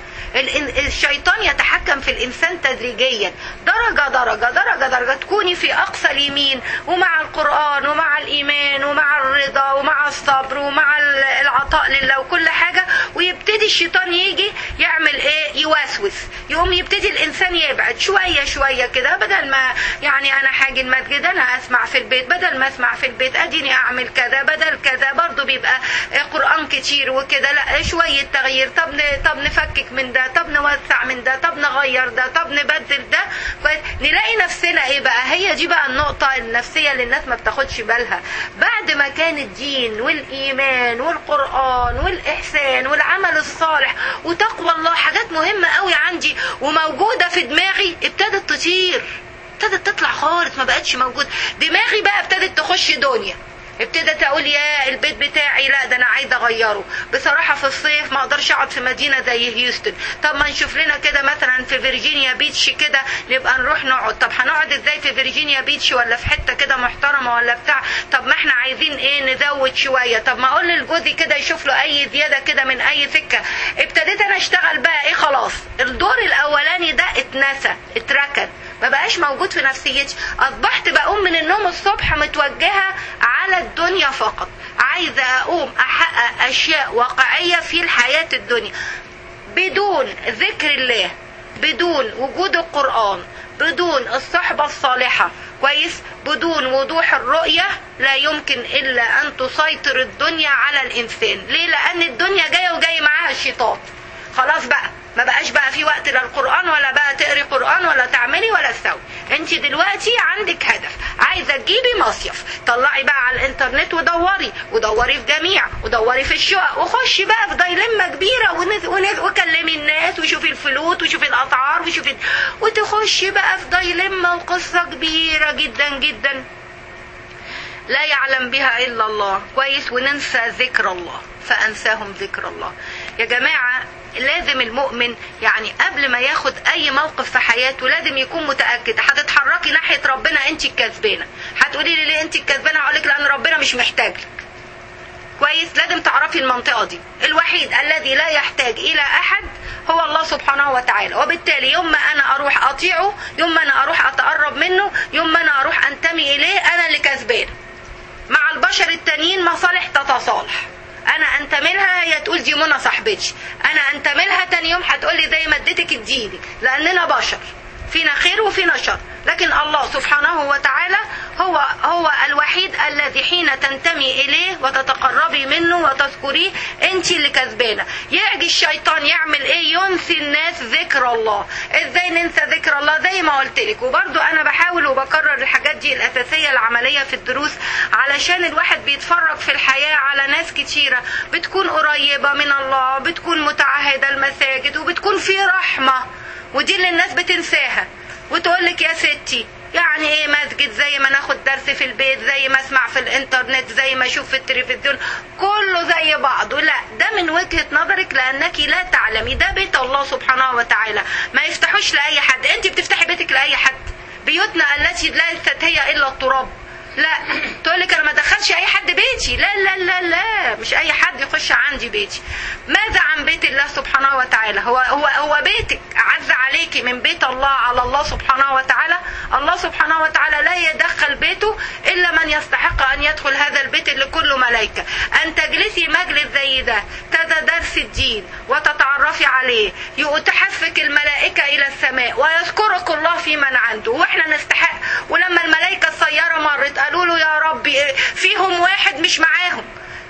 الشيطان يتحكم في الانسان تدريجيا درجه درجه درجه درجه تكوني في اقصى اليمين ومع القران ومع الايمان ومع الرضا ومع الصبر ومع العطاء لله وكل حاجه ويبتدي الشيطان يجي يعمل ايه يوسوس يقوم يبتدي الانسان يبعد شويه شويه كده بدل ما يعني انا حاجه المسجد انا اسمع في البيت بدل ما اسمع في البيت اديني اعمل كذا بدل كذا برضو بيبقى قران كتير وكده لا شويه تغيير طب طب نفكك من ده طب نوسع من ده طب نغير ده طب نبدل ده نلاقي نفسنا ايه بقى هي دي بقى النقطه النفسيه اللي الناس ما بتاخدش بالها بعد ما كان الدين والايمان والقران والاحسان والعمل الصالح وتقوى الله حاجات مهمه قوي عندي وموجوده في دماغي ابتدت تطير ابتدت تطلع خالص ما بقتش موجود دماغي بقى ابتدت تخش دنيا ابتدت اقول يا البيت بتاعي لا ده انا عايزه اغيره بصراحه في الصيف ما اقدرش اقعد في مدينه زي هيوستن طب ما نشوف لنا كده مثلا في فيرجينيا بيتش كده نبقى نروح نقعد طب هنقعد ازاي في فيرجينيا بيتش ولا في حته كده محترمه ولا بتاع طب ما احنا عايزين ايه نزود شويه طب ما اقول لجوزي كده يشوف له اي زياده كده من اي سكه ابتديت انا اشتغل بقى ايه خلاص الدور الاولاني ده اتنسى اتركن ما بقاش موجود في نفسيتي اصبحت بقوم من النوم الصبح متوجهه على الدنيا فقط عايزة اقوم احقق اشياء واقعية في الحياة الدنيا بدون ذكر الله بدون وجود القرآن بدون الصحبة الصالحة كويس بدون وضوح الرؤية لا يمكن إلا أن تسيطر الدنيا على الإنسان ليه لأن الدنيا جاية وجاي معاها الشيطان خلاص بقى ما بقاش بقى في وقت للقرآن ولا بقى تقري قرآن ولا تعملي ولا تسوي انت دلوقتي عندك هدف عايزة تجيبي مصيف طلعي بقى على الانترنت ودوري ودوري في جميع ودوري في الشقق وخشي بقى في دايلمة كبيرة ونز... ونز... وكلمي الناس وشوفي الفلوت وشوفي الاسعار وشوفي وتخشي بقى في دايلمة وقصة كبيرة جدا جدا لا يعلم بها الا الله كويس وننسى ذكر الله فانساهم ذكر الله يا جماعه لازم المؤمن يعني قبل ما ياخد اي موقف في حياته لازم يكون متاكد هتتحركي ناحيه ربنا انت الكسبانه هتقولي لي ليه انت الكسبانه هقول لك لان ربنا مش محتاج لك كويس لازم تعرفي المنطقه دي الوحيد الذي لا يحتاج الى احد هو الله سبحانه وتعالى وبالتالي يوم ما انا اروح اطيعه يوم ما انا اروح اتقرب منه يوم ما انا اروح انتمي اليه انا اللي كسبانه مع البشر التانيين مصالح تتصالح انا انتمي لها هي تقول دي منى صاحبتي انا انتمي لها تاني يوم هتقول لي زي ما اديتك اديني لاننا بشر فينا خير وفينا شر لكن الله سبحانه وتعالى هو هو الوحيد الذي حين تنتمي اليه وتتقربي منه وتذكريه انت اللي كسبانه يجي الشيطان يعمل ايه ينسي الناس ذكر الله ازاي ننسى ذكر الله زي ما قلت لك وبرده انا بحاول وبكرر الحاجات دي الاساسيه العمليه في الدروس علشان الواحد بيتفرج في الحياه على ناس كتيره بتكون قريبه من الله بتكون متعهده المساجد وبتكون في رحمه ودي اللي الناس بتنساها وتقول لك يا ستي يعني ايه مسجد زي ما ناخد درس في البيت زي ما اسمع في الانترنت زي ما اشوف في التلفزيون كله زي بعضه لا ده من وجهة نظرك لانك لا تعلمي ده بيت الله سبحانه وتعالى ما يفتحوش لاي حد انت بتفتحي بيتك لاي حد بيوتنا التي ليست هي الا التراب لا تقول لك انا ما دخلش اي حد بيتي لا لا لا لا مش اي حد يخش عندي بيتي ماذا عن بيت الله سبحانه وتعالى هو هو هو بيتك اعز عليكي من بيت الله على الله سبحانه وتعالى الله سبحانه وتعالى لا يدخل بيته الا من يستحق ان يدخل هذا البيت اللي كله ملائكه ان تجلسي مجلس زي ده درس الدين وتتعرفي عليه تحفك الملائكة إلى السماء ويذكرك الله في من عنده وإحنا نستحق ولما الملائكة السيارة مرت قالوا له يا ربي فيهم واحد مش معاهم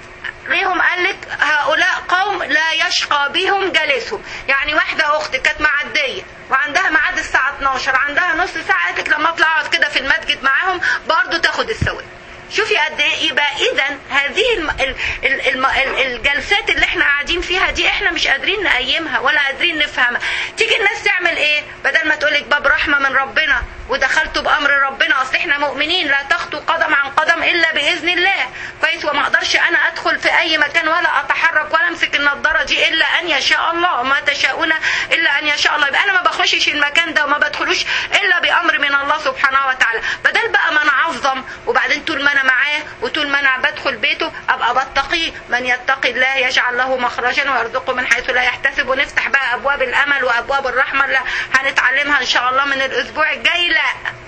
ليهم قال لك هؤلاء قوم لا يشقى بهم جالسهم يعني واحدة أخت كانت معدية وعندها ميعاد الساعة 12 عندها نص ساعة قالت لك لما أطلع أقعد كده في المسجد معاهم برضه تاخد الثواب شوفي قد ايه يبقى اذا هذه الم... ال... ال... الم... الجلسات اللي احنا قاعدين فيها دي احنا مش قادرين نقيمها ولا قادرين نفهمها تيجي الناس تعمل ايه بدل ما تقولك باب رحمه من ربنا ودخلتوا بامر ربنا اصل احنا مؤمنين لا تخطو قدم عن قدم الا باذن الله كويس وما اقدرش انا ادخل في اي مكان ولا اتحرك ولا امسك النضاره دي الا ان يشاء الله ما تشاءون الا ان يشاء الله يبقى انا ما بخشش المكان ده وما بدخلوش الا بامر من الله سبحانه وتعالى بدل بقى ما انا اعظم وبعدين طول ما انا معاه وطول ما انا بدخل بيته ابقى بتقي من يتقي الله يجعل له مخرجا ويرزقه من حيث لا يحتسب ونفتح بقى ابواب الامل وابواب الرحمه اللي هنتعلمها ان شاء الله من الاسبوع الجاي لا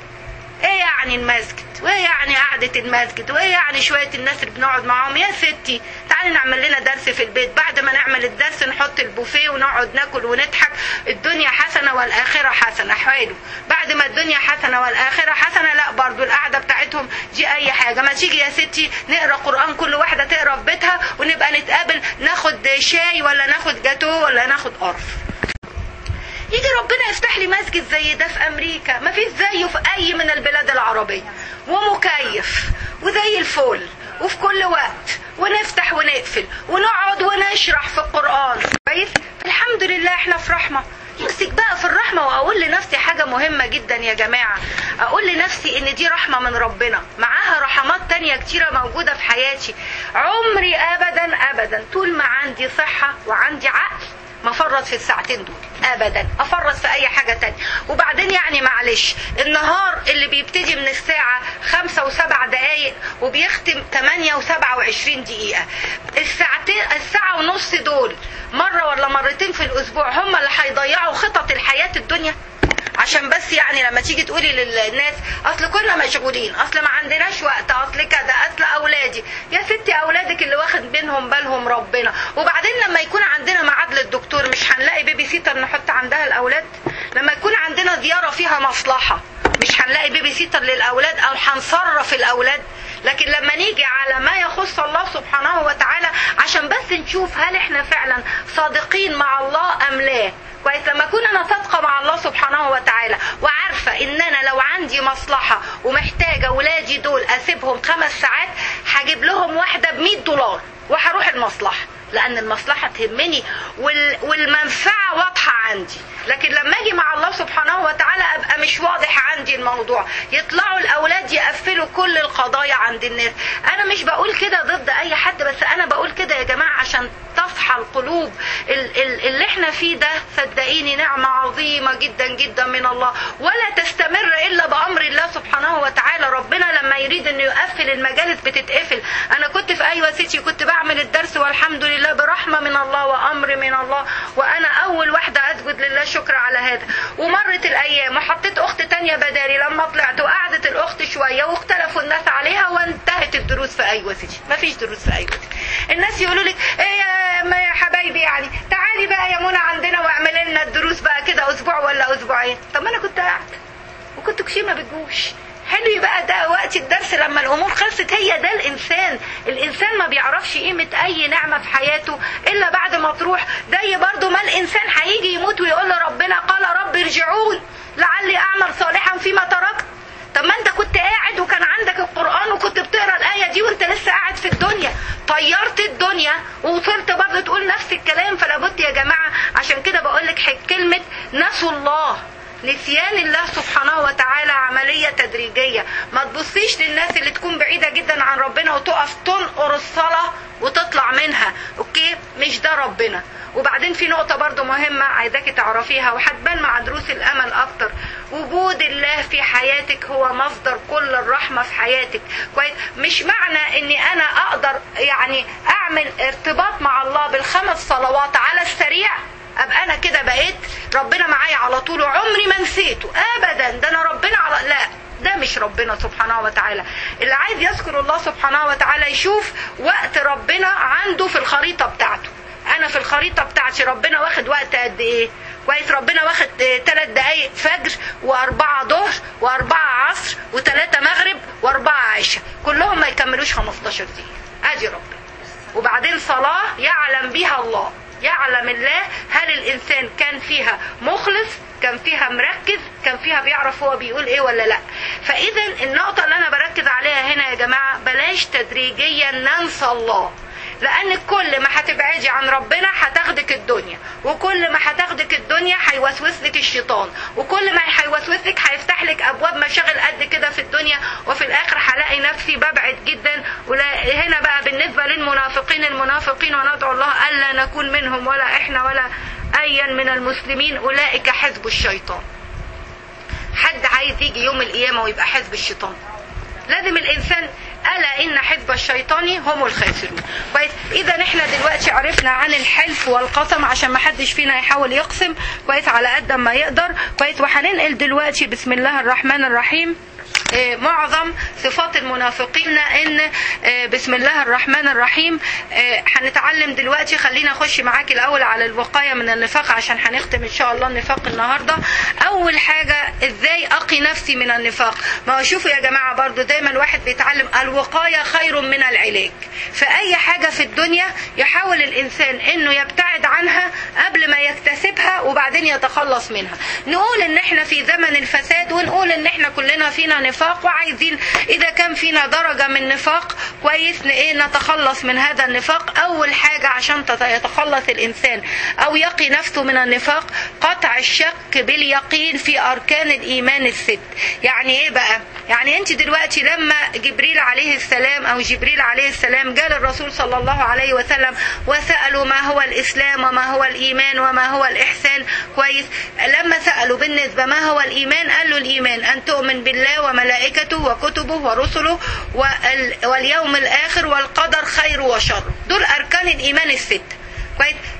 ايه يعني المسجد وايه يعني قعدة المسجد وايه يعني شوية الناس اللي بنقعد معاهم يا ستي تعالي نعمل لنا درس في البيت بعد ما نعمل الدرس نحط البوفيه ونقعد ناكل ونضحك الدنيا حسنة والآخرة حسنة حلو بعد ما الدنيا حسنة والآخرة حسنة لا برضو القعدة بتاعتهم دي أي حاجة ما تيجي يا ستي نقرا قرآن كل واحدة تقرا في بيتها ونبقى نتقابل ناخد شاي ولا ناخد جاتو ولا ناخد قرف يجي ربنا يفتح لي مسجد زي ده في امريكا ما فيش زيه في اي من البلاد العربيه ومكيف وزي الفل وفي كل وقت ونفتح ونقفل ونقعد ونشرح في القران كويس الحمد لله احنا في رحمه امسك بقى في الرحمة واقول لنفسي حاجة مهمة جدا يا جماعة اقول لنفسي ان دي رحمة من ربنا معاها رحمات تانية كتيرة موجودة في حياتي عمري ابدا ابدا طول ما عندي صحة وعندي عقل ما فرط في الساعتين دول ابدا افرط في اي حاجة تانية وبعدين يعني معلش النهار اللي بيبتدي من الساعة خمسة وسبع دقايق وبيختم تمانية وسبعة وعشرين دقيقة الساعتين الساعة ونص دول مرة ولا مرتين في الاسبوع هم اللي هيضيعوا خطط الحياة الدنيا عشان بس يعني لما تيجي تقولي للناس اصل كنا مشغولين اصل ما عندناش وقت اصل كذا اصل اولادي يا ستي اولادك اللي واخد بينهم بالهم ربنا وبعدين لما يكون عندنا ميعاد للدكتور مش هنلاقي بيبي سيتر نحط عندها الاولاد لما يكون عندنا زياره فيها مصلحه مش هنلاقي بيبي سيتر للاولاد او هنصرف الاولاد لكن لما نيجي على ما يخص الله سبحانه وتعالى عشان بس نشوف هل احنا فعلا صادقين مع الله ام لا كويس لما اكون انا صادقه مع الله سبحانه وتعالى وعارفه ان انا لو عندي مصلحه ومحتاجه ولادي دول اسيبهم خمس ساعات هجيب لهم واحده ب 100 دولار وهروح المصلحه لان المصلحه تهمني وال... والمنفعه واضحه عندي لكن لما اجي مع الله سبحانه وتعالى ابقى مش واضح عندي الموضوع يطلعوا الاولاد يقفلوا كل القضايا عند الناس انا مش بقول كده ضد اي حد بس انا بقول كده يا جماعه عشان تصحى القلوب ال... ال... اللي احنا فيه ده صدقيني نعمه عظيمه جدا جدا من الله ولا تستمر الا بامر الله سبحانه وتعالى ربنا لما يريد انه يقفل المجالس بتتقفل انا كنت في ايوه سيتي كنت بعمل الدرس والحمد لله برحمه من الله وامر من الله وانا اول واحده اسجد لله شكر على هذا ومرت الايام وحطيت اخت تانية بداري لما طلعت وقعدت الاخت شويه واختلفوا الناس عليها وانتهت الدروس في ايوه سيتي مفيش دروس في ايوه سيتي الناس يقولوا لك ايه يا ما يا حبايبي يعني تعالي بقى يا منى عندنا واعملي لنا الدروس بقى كده اسبوع ولا اسبوعين طب ما انا كنت قاعده وكنت كشي ما بتجوش حلو بقى ده وقت الدرس لما الامور خلصت هي ده الانسان الانسان ما بيعرفش قيمه اي نعمه في حياته الا بعد ما تروح زي برضه ما الانسان هيجي يموت ويقول لربنا قال رب ارجعون لعلي اعمل صالحا فيما تركت طب ما انت كنت قاعد وكان عندك القران وكنت بتقرا الايه دي وانت لسه قاعد في الدنيا طيرت الدنيا ووصلت برضه تقول نفس الكلام فلا بد يا جماعه عشان كده بقول لك كلمه نسوا الله نسيان الله سبحانه وتعالى عملية تدريجية ما تبصيش للناس اللي تكون بعيدة جدا عن ربنا وتقف تنقر الصلاة وتطلع منها اوكي مش ده ربنا وبعدين في نقطة برضو مهمة عايزاكي تعرفيها وهتبان مع دروس الأمل أكتر وجود الله في حياتك هو مصدر كل الرحمة في حياتك كويس مش معنى اني انا اقدر يعني اعمل ارتباط مع الله بالخمس صلوات على السريع ابقى انا كده بقيت ربنا معايا على طول وعمري ما نسيته ابدا ده انا ربنا على لا ده مش ربنا سبحانه وتعالى اللي عايز يذكر الله سبحانه وتعالى يشوف وقت ربنا عنده في الخريطة بتاعته انا في الخريطة بتاعتي ربنا واخد وقت قد ايه كويس ربنا واخد ثلاث دقايق فجر واربعة ظهر واربعة عصر وثلاثة مغرب واربعة عشاء كلهم ما يكملوش 15 دقيقة ادي ربنا وبعدين صلاة يعلم بها الله يعلم الله هل الانسان كان فيها مخلص كان فيها مركز كان فيها بيعرف هو بيقول ايه ولا لا فاذا النقطة اللي انا بركز عليها هنا يا جماعة بلاش تدريجيا ننسى الله لان كل ما هتبعدي عن ربنا هتاخدك الدنيا وكل ما هتاخدك الدنيا هيوسوس لك الشيطان وكل ما هيوسوس لك هيفتح لك ابواب مشاغل قد كده في الدنيا وفي الاخر هلاقي نفسي ببعد جدا ولا هنا بقى بالنسبه للمنافقين المنافقين وندعو الله الا نكون منهم ولا احنا ولا ايا من المسلمين اولئك حزب الشيطان حد عايز يجي يوم القيامه ويبقى حزب الشيطان لازم الانسان الا ان حزب الشيطان هم الخاسرون كويس اذا احنا دلوقتي عرفنا عن الحلف والقسم عشان ما حدش فينا يحاول يقسم كويس على قد ما يقدر كويس وهننقل دلوقتي بسم الله الرحمن الرحيم معظم صفات المنافقين ان بسم الله الرحمن الرحيم هنتعلم دلوقتي خلينا اخش معاك الاول على الوقايه من النفاق عشان هنختم ان شاء الله النفاق النهارده اول حاجه ازاي اقي نفسي من النفاق ما هو شوفوا يا جماعه برضو دايما الواحد بيتعلم الوقايه خير من العلاج في اي حاجه في الدنيا يحاول الانسان انه يبتعد عنها قبل ما يكتسبها وبعدين يتخلص منها نقول ان احنا في زمن الفساد ونقول ان احنا كلنا فينا نفاق وعايزين اذا كان فينا درجة من نفاق كويس ايه نتخلص من هذا النفاق اول حاجة عشان يتخلص الانسان او يقي نفسه من النفاق قطع الشك باليقين في اركان الايمان الست يعني ايه بقى يعني انت دلوقتي لما جبريل عليه السلام او جبريل عليه السلام جاء الرسول صلى الله عليه وسلم وسألوا ما هو الاسلام وما هو الايمان وما هو الاحسان كويس لما سألوا بالنسبة ما هو الايمان قال له الايمان ان تؤمن بالله وملائكته وكتبه ورسله واليوم الاخر والقدر خير وشر دول اركان الايمان الست كويس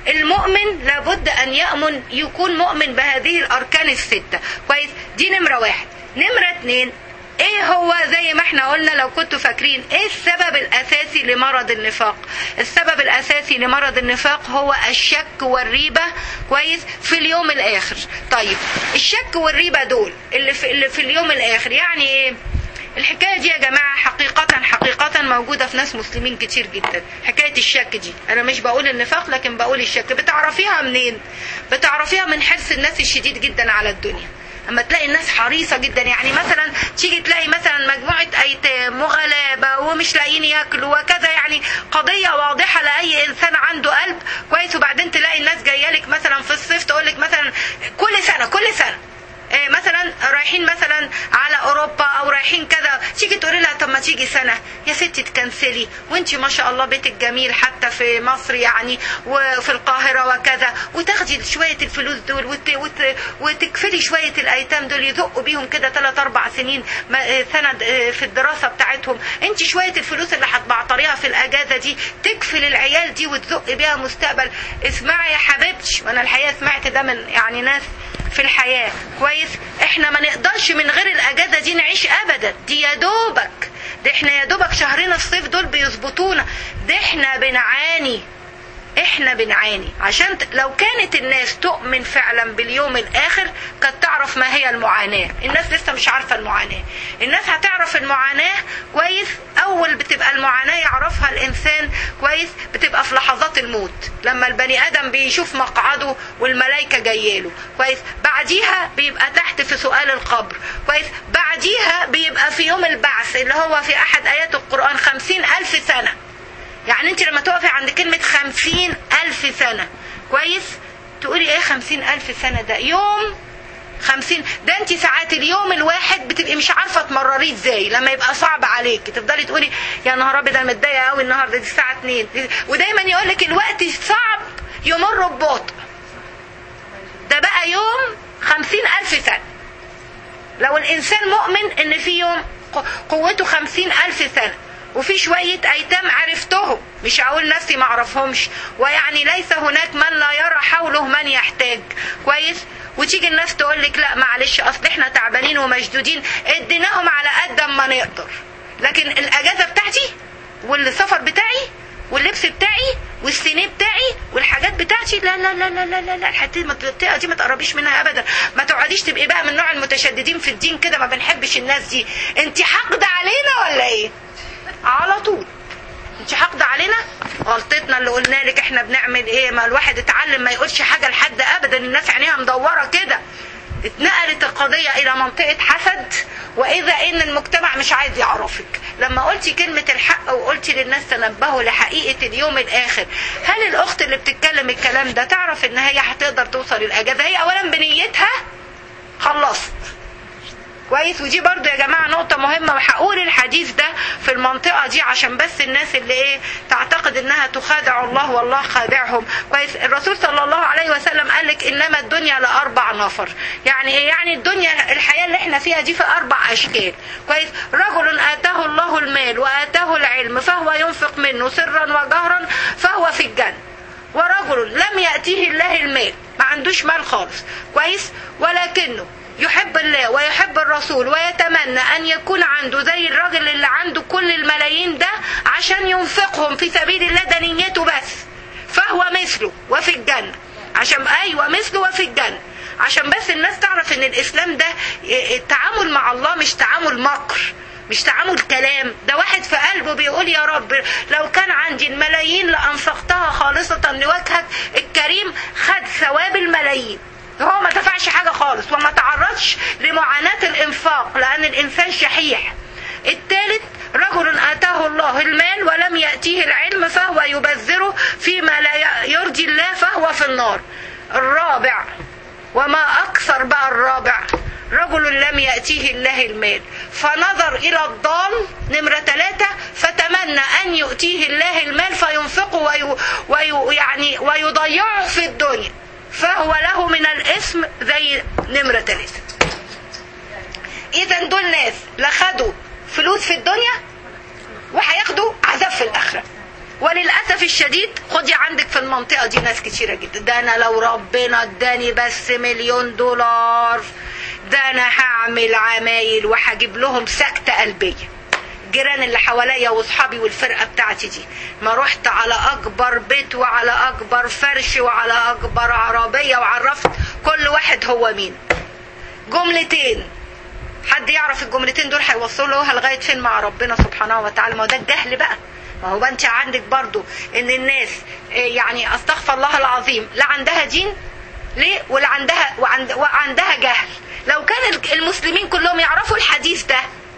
المؤمن لابد ان يأمن يكون مؤمن بهذه الاركان الستة كويس دي نمرة واحد نمرة اتنين ايه هو زي ما احنا قلنا لو كنتوا فاكرين ايه السبب الاساسي لمرض النفاق السبب الاساسي لمرض النفاق هو الشك والريبة كويس في اليوم الاخر طيب الشك والريبة دول اللي في, اللي في اليوم الاخر يعني ايه الحكايه دي يا جماعه حقيقه حقيقه موجوده في ناس مسلمين كتير جدا حكايه الشك دي انا مش بقول النفاق لكن بقول الشك بتعرفيها منين بتعرفيها من حرص الناس الشديد جدا على الدنيا اما تلاقي الناس حريصه جدا يعني مثلا تيجي تلاقي مثلا مجموعه ايتام وغلابه ومش لاقيين ياكلوا وكذا يعني قضيه واضحه لاي انسان عنده قلب كويس وبعدين تلاقي الناس جايه لك مثلا في الصيف تقول لك مثلا كل سنه كل سنه إيه مثلا رايحين مثلا على اوروبا او رايحين كذا تيجي تقولي لها طب ما تيجي سنه يا ستي تكنسلي وانت ما شاء الله بيتك جميل حتى في مصر يعني وفي القاهره وكذا وتاخدي شويه الفلوس دول وت وت وتكفلي شويه الايتام دول يزقوا بيهم كده ثلاث اربع سنين سنه في الدراسه بتاعتهم انت شويه الفلوس اللي هتبعتريها في الاجازه دي تكفل العيال دي وتزق بيها مستقبل اسمعي يا حبيبتي وانا الحقيقه سمعت ده من يعني ناس في الحياة كويس احنا ما نقدرش من غير الاجازة دي نعيش ابدا دي يا دوبك ده احنا يا دوبك شهرين الصيف دول بيظبطونا ده احنا بنعاني احنا بنعاني عشان لو كانت الناس تؤمن فعلا باليوم الاخر كانت تعرف ما هي المعاناة الناس لسه مش عارفة المعاناة الناس هتعرف المعاناة كويس اول بتبقى المعاناة يعرفها الانسان كويس بتبقى في لحظات الموت لما البني ادم بيشوف مقعده والملائكة جايله كويس بعديها بيبقى تحت في سؤال القبر كويس بعديها بيبقى في يوم البعث اللي هو في احد ايات القرآن خمسين الف سنة يعني انت لما تقفي عند كلمة خمسين ألف سنة كويس تقولي ايه خمسين ألف سنة ده يوم خمسين ده انت ساعات اليوم الواحد بتبقي مش عارفة تمرريه ازاي لما يبقى صعب عليك تفضلي تقولي يا نهار ابيض انا متضايقة قوي النهارده دي الساعة 2 ودايما يقول لك الوقت صعب يمر ببطء ده بقى يوم خمسين ألف سنة لو الإنسان مؤمن إن في يوم قوته خمسين ألف سنة وفي شوية أيتام عرفتهم مش هقول نفسي ما اعرفهمش ويعني ليس هناك من لا يرى حوله من يحتاج كويس وتيجي الناس تقول لك لا معلش اصل احنا تعبانين ومشدودين اديناهم على قد ما نقدر لكن الاجازه بتاعتي والسفر بتاعي واللبس بتاعي والسينيه بتاعي والحاجات بتاعتي لا لا لا لا لا لا, لا الحته المنطقه دي ما تقربيش منها ابدا ما تقعديش تبقي بقى من نوع المتشددين في الدين كده ما بنحبش الناس دي انت حاقده علينا ولا ايه على طول انت حاقده علينا غلطتنا اللي قلنا لك احنا بنعمل ايه ما الواحد اتعلم ما يقولش حاجه لحد ابدا الناس عينيها مدوره كده اتنقلت القضية إلى منطقة حسد وإذا إن المجتمع مش عايز يعرفك لما قلتي كلمة الحق وقلتي للناس تنبهوا لحقيقة اليوم الآخر هل الأخت اللي بتتكلم الكلام ده تعرف إن هي هتقدر توصل الأجازة هي أولا بنيتها خلصت كويس ودي برضو يا جماعة نقطة مهمة وهقول الحديث ده في المنطقة دي عشان بس الناس اللي ايه تعتقد انها تخادع الله والله خادعهم كويس الرسول صلى الله عليه وسلم قال لك انما الدنيا لاربع نفر يعني ايه يعني الدنيا الحياة اللي احنا فيها دي في اربع اشكال كويس رجل اتاه الله المال واتاه العلم فهو ينفق منه سرا وجهرا فهو في الجنة ورجل لم يأتيه الله المال ما عندوش مال خالص كويس ولكنه يحب الله ويحب الرسول ويتمنى أن يكون عنده زي الراجل اللي عنده كل الملايين ده عشان ينفقهم في سبيل الله ده نيته بس فهو مثله وفي الجنة عشان أيوة مثله وفي الجنة عشان بس الناس تعرف ان الاسلام ده التعامل مع الله مش تعامل مكر مش تعامل كلام ده واحد في قلبه بيقول يا رب لو كان عندي الملايين لأنفقتها خالصة لوجهك الكريم خد ثواب الملايين هو ما دفعش حاجة خالص وما تعرضش لمعاناة الإنفاق لأن الإنسان شحيح الثالث رجل آتاه الله المال ولم يأتيه العلم فهو يبذره فيما لا يرضي الله فهو في النار الرابع وما أكثر بقى الرابع رجل لم يأتيه الله المال فنظر إلى الضال نمرة ثلاثة فتمنى أن يؤتيه الله المال فينفقه وي وي يعني ويضيعه في الدنيا فهو له من الاسم زي نمرة ثلاثة إذا دول ناس لا خدوا فلوس في الدنيا وهياخدوا عذاب في الآخرة وللاسف الشديد خدي عندك في المنطقه دي ناس كتيره جدا ده انا لو ربنا اداني بس مليون دولار ده انا هعمل عمايل وهجيب لهم سكته قلبيه الجيران اللي حواليا واصحابي والفرقه بتاعتي دي ما رحت على اكبر بيت وعلى اكبر فرش وعلى اكبر عربيه وعرفت كل واحد هو مين جملتين حد يعرف الجملتين دول هيوصلوها لغايه فين مع ربنا سبحانه وتعالى ما هو ده الجهل بقى ما هو انت عندك برضو ان الناس يعني استغفر الله العظيم لا عندها دين ليه ولا عندها وعند وعندها جهل لو كان المسلمين كلهم يعرفوا الحديث ده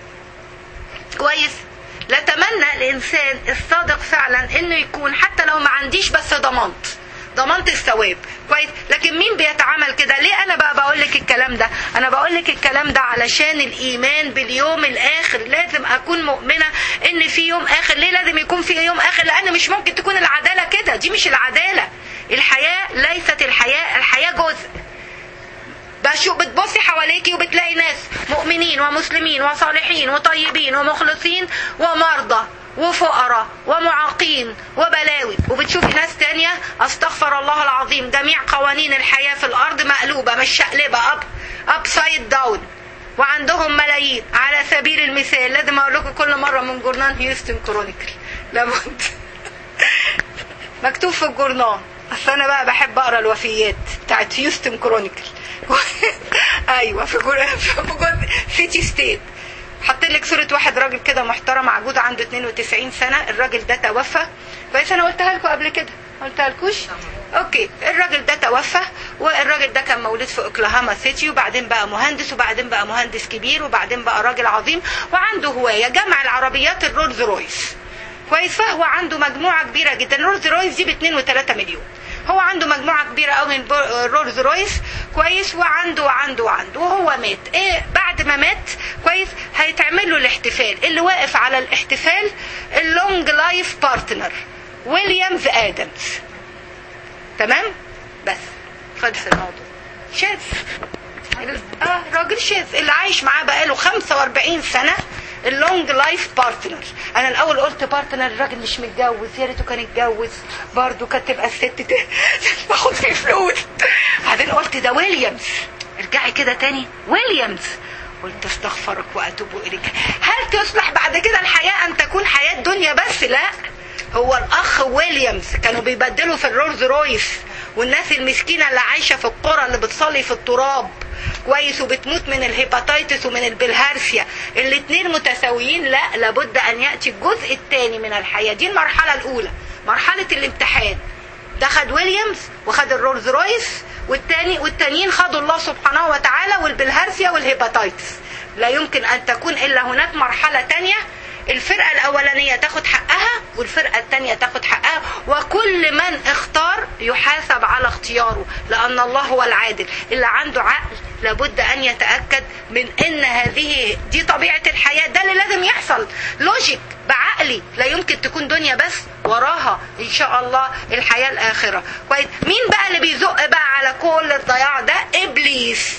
كويس لتمنى الانسان الصادق فعلا انه يكون حتى لو ما عنديش بس ضمانت ضمانت الثواب كويس لكن مين بيتعامل كده ليه انا بقى بقول لك الكلام ده انا بقول لك الكلام ده علشان الايمان باليوم الاخر لازم اكون مؤمنه ان في يوم اخر ليه لازم يكون في يوم اخر لان مش ممكن تكون العداله كده دي مش العداله الحياه ليست الحياه الحياه جزء بشو بتبصي حواليكي وبتلاقي ناس مؤمنين ومسلمين وصالحين وطيبين ومخلصين ومرضى وفقراء ومعاقين وبلاوي وبتشوفي ناس تانية استغفر الله العظيم جميع قوانين الحياة في الأرض مقلوبة مش شقلبة أب أب سايد داون وعندهم ملايين على سبيل المثال لازم أقول لكم كل مرة من جورنال هيوستن كرونيكل لابد مكتوب في الجورنال اصل انا بقى بحب اقرا الوفيات بتاعت هيوستن كرونيكل ايوه في جزء سيتي ستيت حاطين لك صوره واحد راجل كده محترم عجوز عنده 92 سنه الراجل ده توفى كويس انا قلتها لكم قبل كده قلتها لكوش اوكي الراجل ده توفى والراجل ده كان مولود في اوكلاهاما سيتي وبعدين بقى مهندس وبعدين بقى مهندس كبير وبعدين بقى راجل عظيم وعنده هوايه جمع العربيات الرولز رويس كويس فهو عنده مجموعه كبيره جدا الرولز رويس دي ب 2 و3 مليون هو عنده مجموعه كبيره قوي من رولز رويس كويس وعنده وعنده وعنده وهو مات ايه بعد ما مات كويس هيتعمل له الاحتفال اللي واقف على الاحتفال اللونج لايف بارتنر ويليامز ادمز تمام بس خلص الموضوع شاذ اه راجل شاذ اللي عايش معاه بقاله 45 سنه اللونج لايف بارتنر انا الاول قلت بارتنر الراجل مش متجوز يا ريته كان اتجوز برضه كانت تبقى الست تاخد فيه فلوس بعدين قلت ده ويليامز ارجعي كده تاني ويليامز قلت استغفرك واتوب اليك هل تصلح بعد كده الحياه ان تكون حياه دنيا بس لا هو الاخ ويليامز كانوا بيبدلوا في الرولز رويس والناس المسكينه اللي عايشه في القرى اللي بتصلي في التراب كويس وبتموت من الهيباتيتس ومن البلهارسيا الاثنين متساويين لا لابد ان ياتي الجزء الثاني من الحياه دي المرحله الاولى مرحله الامتحان ده خد ويليامز وخد الرولز رويس والتاني والتانيين خدوا الله سبحانه وتعالى والبلهارسيا والهيباتيتس لا يمكن ان تكون الا هناك مرحله تانية الفرقة الأولانية تاخد حقها والفرقة الثانية تاخد حقها وكل من اختار يحاسب على اختياره لأن الله هو العادل اللي عنده عقل لابد أن يتأكد من أن هذه دي طبيعة الحياة ده اللي لازم يحصل لوجيك بعقلي لا يمكن تكون دنيا بس وراها إن شاء الله الحياة الآخرة كويس مين بقى اللي بيزق بقى على كل الضياع ده إبليس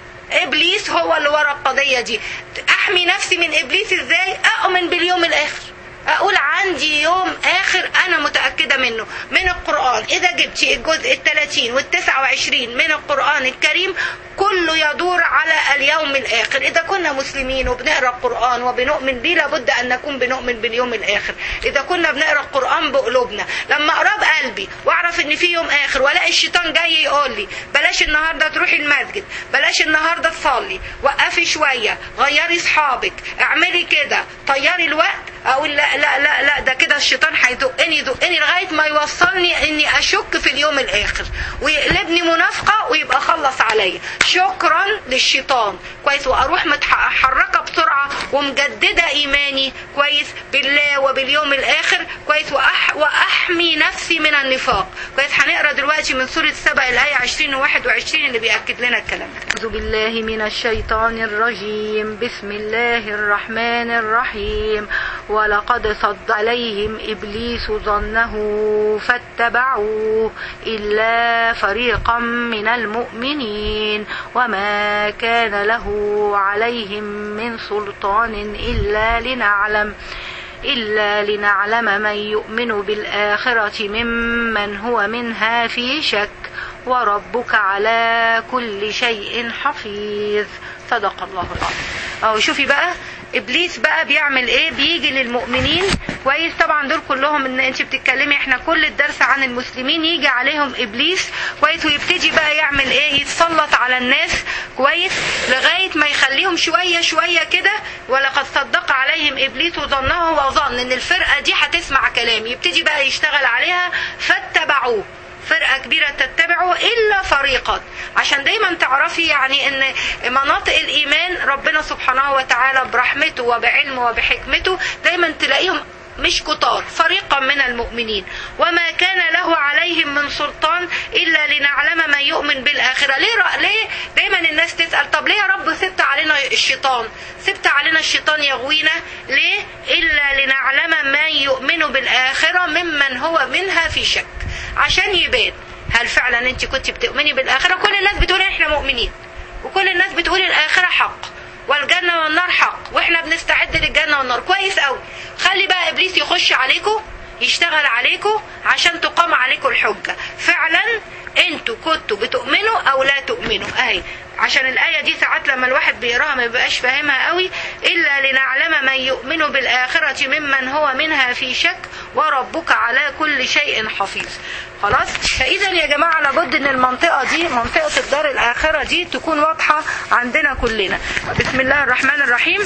ابليس هو اللي ورا القضيه دي احمي نفسي من ابليس ازاي اؤمن باليوم الاخر اقول عندي يوم اخر انا متاكده منه من القران اذا جبت الجزء ال30 وال29 من القران الكريم كله يدور على اليوم الاخر اذا كنا مسلمين وبنقرا القران وبنؤمن به لابد ان نكون بنؤمن باليوم الاخر اذا كنا بنقرا القران بقلوبنا لما اقراه بقلبي واعرف ان في يوم اخر والاقي الشيطان جاي يقول لي بلاش النهارده تروحي المسجد بلاش النهارده تصلي وقفي شويه غيري اصحابك اعملي كده طيري الوقت اقول لا لا لا لا ده كده الشيطان هيزقني يزقني لغايه ما يوصلني اني اشك في اليوم الاخر ويقلبني منافقه ويبقى خلص عليا شكرا للشيطان كويس واروح متحركه بسرعه ومجدده ايماني كويس بالله وباليوم الاخر كويس وأح واحمي نفسي من النفاق كويس هنقرا دلوقتي من سوره سبع الايه 20 و21 اللي بياكد لنا الكلام ده اعوذ بالله من الشيطان الرجيم بسم الله الرحمن الرحيم ولقد صد عليهم إبليس ظنه فاتبعوه إلا فريقا من المؤمنين وما كان له عليهم من سلطان إلا لنعلم إلا لنعلم من يؤمن بالآخرة ممن هو منها في شك وربك على كل شيء حفيظ صدق الله العظيم اهو شوفي بقى ابليس بقى بيعمل ايه بيجي للمؤمنين كويس طبعا دول كلهم ان انت بتتكلمي احنا كل الدرس عن المسلمين يجي عليهم ابليس كويس ويبتدي بقى يعمل ايه يتسلط على الناس كويس لغايه ما يخليهم شويه شويه كده ولقد صدق عليهم ابليس ظنه وظن ان الفرقه دي هتسمع كلام يبتدي بقى يشتغل عليها فاتبعوه فرقة كبيرة تتبعه إلا فريقا عشان دايما تعرفي يعني أن مناطق الإيمان ربنا سبحانه وتعالى برحمته وبعلمه وبحكمته دايما تلاقيهم مش كتار فريقا من المؤمنين وما كان له عليهم من سلطان الا لنعلم من يؤمن بالاخره ليه رأ... ليه دايما الناس تسال طب ليه يا رب سبت علينا الشيطان سبت علينا الشيطان يغوينا ليه الا لنعلم من يؤمن بالاخره ممن هو منها في شك عشان يبان هل فعلا انت كنت بتؤمني بالاخره كل الناس بتقول احنا مؤمنين وكل الناس بتقول الاخره حق والجنة والنار حق واحنا بنستعد للجنة والنار كويس قوي خلي بقى ابليس يخش عليكم يشتغل عليكم عشان تقام عليكم الحجة فعلا انتوا كنتوا بتؤمنوا او لا تؤمنوا اهي عشان الآية دي ساعات لما الواحد بيقراها ما بيبقاش فاهمها قوي إلا لنعلم من يؤمن بالآخرة ممن هو منها في شك وربك على كل شيء حفيظ خلاص فإذا يا جماعة لابد إن المنطقة دي منطقة الدار الآخرة دي تكون واضحة عندنا كلنا بسم الله الرحمن الرحيم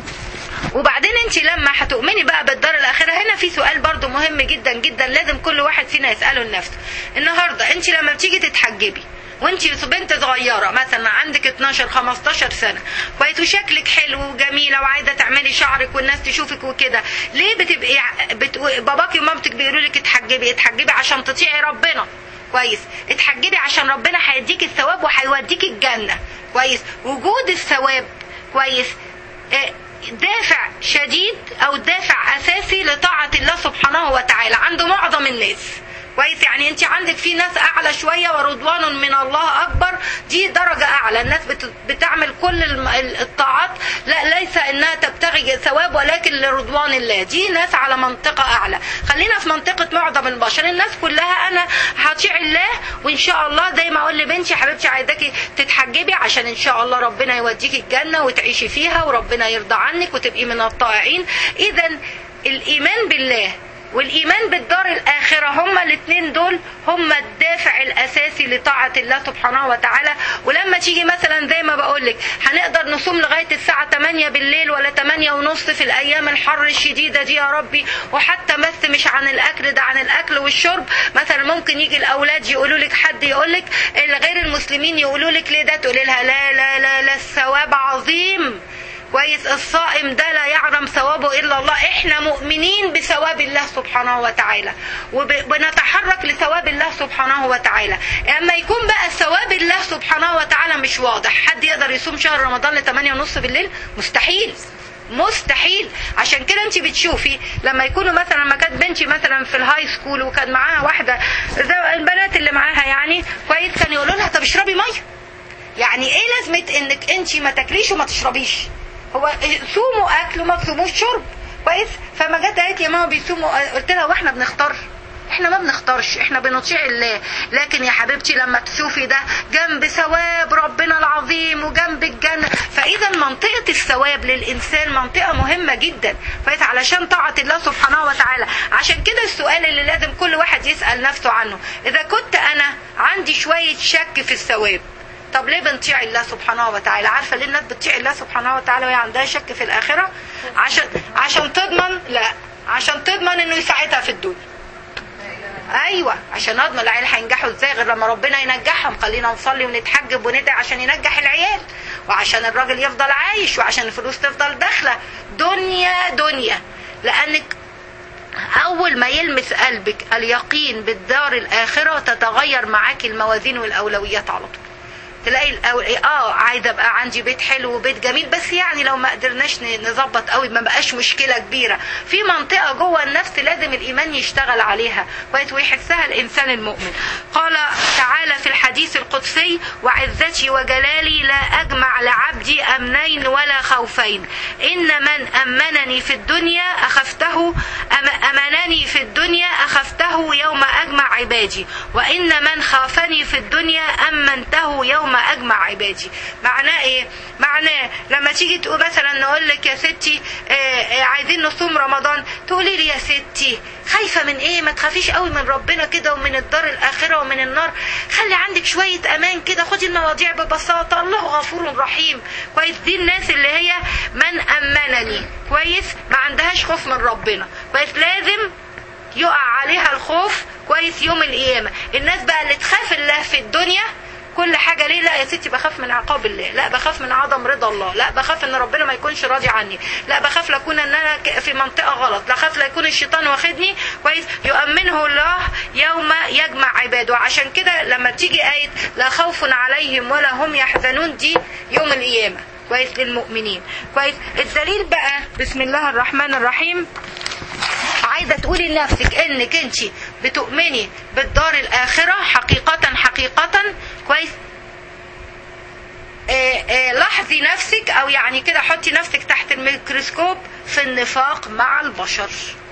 وبعدين انت لما هتؤمني بقى بالدار الاخره هنا في سؤال برضو مهم جدا جدا لازم كل واحد فينا يساله لنفسه النهارده انت لما بتيجي تتحجبي وانت بنت صغيره مثلا عندك 12 15 سنه كويس وشكلك حلو وجميله وعايزه تعملي شعرك والناس تشوفك وكده ليه بتبقي بت... باباكي ومامتك بيقولوا لك اتحجبي اتحجبي عشان تطيعي ربنا كويس اتحجبي عشان ربنا هيديك الثواب وهيوديك الجنه كويس وجود الثواب كويس اه دافع شديد او دافع اساسي لطاعه الله سبحانه وتعالى عند معظم الناس كويس يعني انت عندك في ناس اعلى شويه ورضوان من الله اكبر دي درجه اعلى الناس بتعمل كل الطاعات لا ليس انها تبتغي ثواب ولكن لرضوان الله دي ناس على منطقه اعلى خلينا في منطقه معظم البشر الناس كلها انا هطيع الله وان شاء الله زي ما اقول لبنتي حبيبتي عايزاكي تتحجبي عشان ان شاء الله ربنا يوديكي الجنه وتعيشي فيها وربنا يرضى عنك وتبقي من الطائعين اذا الايمان بالله والايمان بالدار الاخره هما الاثنين دول هما الدافع الاساسي لطاعه الله سبحانه وتعالى ولما تيجي مثلا زي ما بقول لك هنقدر نصوم لغايه الساعه 8 بالليل ولا 8 ونص في الايام الحر الشديده دي يا ربي وحتى بس مش عن الاكل ده عن الاكل والشرب مثلا ممكن يجي الاولاد يقولوا لك حد يقول لك غير المسلمين يقولوا لك ليه ده تقولي لها لا لا لا لا الثواب عظيم كويس الصائم ده لا يعلم ثوابه الا الله احنا مؤمنين بثواب الله سبحانه وتعالى وبنتحرك لثواب الله سبحانه وتعالى اما يكون بقى ثواب الله سبحانه وتعالى مش واضح حد يقدر يصوم شهر رمضان ل 8 ونص بالليل مستحيل مستحيل عشان كده انت بتشوفي لما يكونوا مثلا لما كانت بنتي مثلا في الهاي سكول وكان معاها واحده زي البنات اللي معاها يعني كويس كانوا يقولوا لها طب اشربي ميه يعني ايه لازمه انك انت ما تاكليش وما تشربيش هو صوموا اكل وما تصوموش شرب كويس فما جت قالت يا ماما بيصوموا قلت لها واحنا بنختار احنا ما بنختارش احنا بنطيع الله لكن يا حبيبتي لما تشوفي ده جنب ثواب ربنا العظيم وجنب الجنه فاذا منطقه الثواب للانسان منطقه مهمه جدا فاذا علشان طاعه الله سبحانه وتعالى عشان كده السؤال اللي لازم كل واحد يسال نفسه عنه اذا كنت انا عندي شويه شك في الثواب طب ليه بنطيع الله سبحانه وتعالى عارفه ليه الناس بتطيع الله سبحانه وتعالى وهي عندها شك في الاخره عشان عشان تضمن لا عشان تضمن انه يساعدها في الدنيا ايوه عشان اضمن العيال هينجحوا ازاي غير لما ربنا ينجحهم خلينا نصلي ونتحجب وندعي عشان ينجح العيال وعشان الراجل يفضل عايش وعشان الفلوس تفضل داخله دنيا دنيا لانك أول ما يلمس قلبك اليقين بالدار الآخرة تتغير معاك الموازين والأولويات على طول تلاقي الأول إيه اه عايزه ابقى عندي بيت حلو وبيت جميل بس يعني لو ما قدرناش ن- نظبط قوي ما بقاش مشكله كبيره في منطقه جوه النفس لازم الايمان يشتغل عليها كويس ويحسها الانسان المؤمن قال تعالى في الحديث القدسي وعزتي وجلالي لا اجمع لعبدي امنين ولا خوفين ان من امنني في الدنيا اخفته أم- امنني في الدنيا اخفته يوم اجمع عبادي وان من خافني في الدنيا امنته يوم اجمع عبادي معناه ايه معناه لما تيجي تقول مثلا نقول لك يا ستي آه، آه، عايزين نصوم رمضان تقولي لي يا ستي خايفه من ايه ما تخافيش قوي من ربنا كده ومن الدار الاخره ومن النار خلي عندك شويه امان كده خدي المواضيع ببساطه الله غفور رحيم كويس دي الناس اللي هي من امنني كويس ما عندهاش خوف من ربنا كويس لازم يقع عليها الخوف كويس يوم القيامة الناس بقى اللي تخاف الله في الدنيا كل حاجة ليه لا يا ستي بخاف من عقاب الله لا بخاف من عدم رضا الله لا بخاف ان ربنا ما يكونش راضي عني لا بخاف لا اكون ان انا ك- في منطقة غلط لا خاف لا يكون الشيطان واخدني كويس يؤمنه الله يوم يجمع عباده عشان كده لما تيجي آية لا خوف عليهم ولا هم يحزنون دي يوم القيامة كويس للمؤمنين كويس الدليل بقى بسم الله الرحمن الرحيم عايزه تقولي لنفسك انك انت بتؤمني بالدار الاخره حقيقه حقيقه كويس آه، آه، لاحظي نفسك او يعني كده حطي نفسك تحت الميكروسكوب في النفاق مع البشر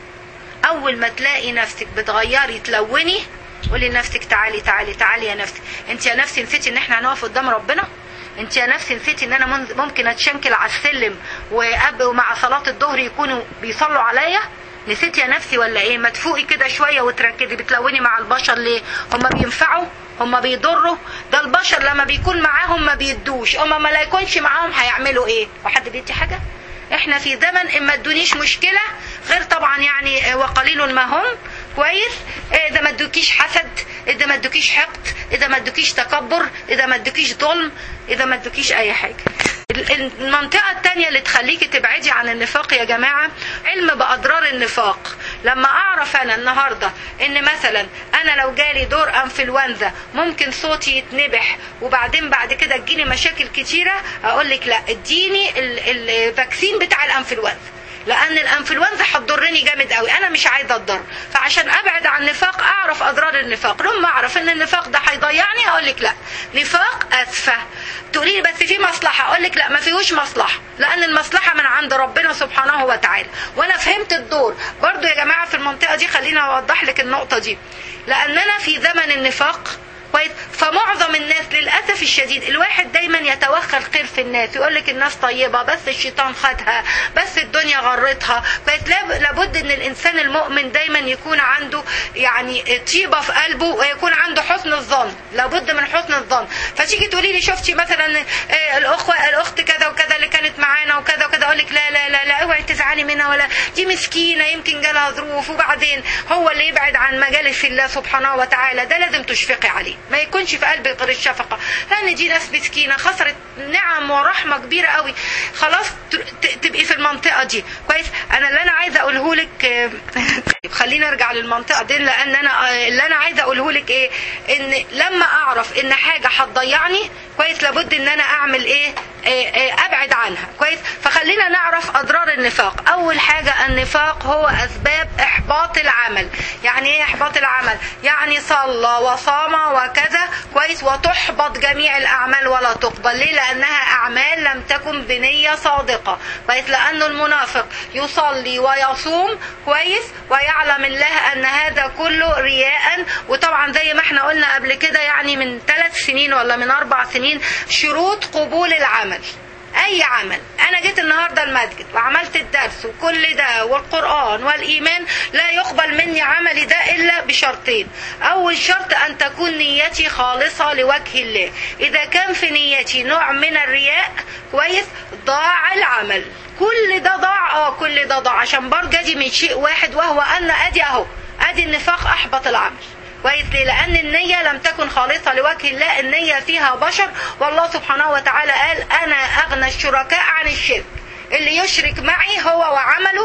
اول ما تلاقي نفسك بتغيري تلوني قولي لنفسك تعالي تعالي تعالي يا نفسي انت يا نفسي نسيتي ان احنا هنقف قدام ربنا انت يا نفسي نسيتي ان انا من- ممكن اتشنكل على السلم واب ومع صلاه الظهر يكونوا بيصلوا عليا نسيت يا نفسي ولا ايه ما تفوقي كده شويه وتركزي بتلوني مع البشر ليه هم بينفعوا هم بيضروا ده البشر لما بيكون معاهم ما بيدوش هم ما لا يكونش معاهم هيعملوا ايه وحد بيدي حاجه احنا في زمن ان ما ادونيش مشكله غير طبعا يعني آه، وقليل ما هم كويس آه، اذا ما ادوكيش حسد اذا ما ادوكيش حقد اذا ما ادوكيش تكبر اذا ما ادوكيش ظلم اذا ما ادوكيش اي حاجه ال- المنطقة التانية اللي تخليكي تبعدي عن النفاق يا جماعة علم بأضرار النفاق لما أعرف أنا النهاردة إن مثلا أنا لو جالي دور أنفلونزا ممكن صوتي يتنبح وبعدين بعد كده تجيلي مشاكل كتيرة أقول لك لا اديني ال- الفاكسين بتاع الأنفلونزا لان الانفلونزا هتضرني جامد قوي انا مش عايزه اتضر فعشان ابعد عن النفاق اعرف اضرار النفاق لما اعرف ان النفاق ده هيضيعني اقول لك لا نفاق اسفه تقولي لي بس في مصلحه اقول لك لا ما فيهوش مصلحه لان المصلحه من عند ربنا سبحانه وتعالى وانا فهمت الدور برضو يا جماعه في المنطقه دي خلينا اوضح لك النقطه دي لاننا في زمن النفاق كويس فمعظم الناس للاسف الشديد الواحد دايما يتوخى الخير في الناس يقول لك الناس طيبه بس الشيطان خدها بس الدنيا غرتها كويس لاب- لابد ان الانسان المؤمن دايما يكون عنده يعني طيبه في قلبه ويكون عنده حسن الظن لابد من حسن الظن فتيجي تقولي لي شفتي مثلا آه، الاخوه الاخت كذا وكذا اللي كانت معانا وكذا وكذا اقول لك لا لا لا لا اوعي تزعلي منها ولا دي مسكينه يمكن جالها ظروف وبعدين هو اللي يبعد عن مجالس الله سبحانه وتعالى ده لازم تشفقي عليه ما يكونش في قلبك غير الشفقه لان دي ناس مسكينه خسرت نعم ورحمه كبيره قوي خلاص ت- ت- تبقي في المنطقه دي كويس انا اللي انا عايزه اقوله لك آه، طيب خلينا ارجع للمنطقه دي لان انا آه، اللي انا عايزه اقوله لك ايه ان لما اعرف ان حاجه هتضيعني كويس لابد ان انا اعمل ايه آه، آه، ابعد عنها كويس فخلينا نعرف اضرار النفاق اول حاجه النفاق هو اسباب احباط العمل يعني ايه احباط العمل يعني صلى وصام وكذا كويس وتحبط جميع الاعمال ولا تقبل ليه لانها اعمال لم تكن بنيه صادقه كويس لانه المنافق يصلي ويصوم كويس ويعلم الله ان هذا كله رياء وطبعا زي ما احنا قلنا قبل كده يعني من ثلاث سنين ولا من اربع سنين شروط قبول العمل اي عمل انا جيت النهارده المسجد وعملت الدرس وكل ده والقران والايمان لا يقبل مني عملي ده الا بشرطين اول شرط ان تكون نيتي خالصه لوجه الله اذا كان في نيتي نوع من الرياء كويس ضاع العمل كل ده ضاع اه كل ده ضاع عشان برجع دي من شيء واحد وهو ان ادي اهو ادي النفاق احبط العمل كويس ليه؟ لأن النية لم تكن خالصة لوجه الله النية فيها بشر والله سبحانه وتعالى قال أنا أغنى الشركاء عن الشرك اللي يشرك معي هو وعمله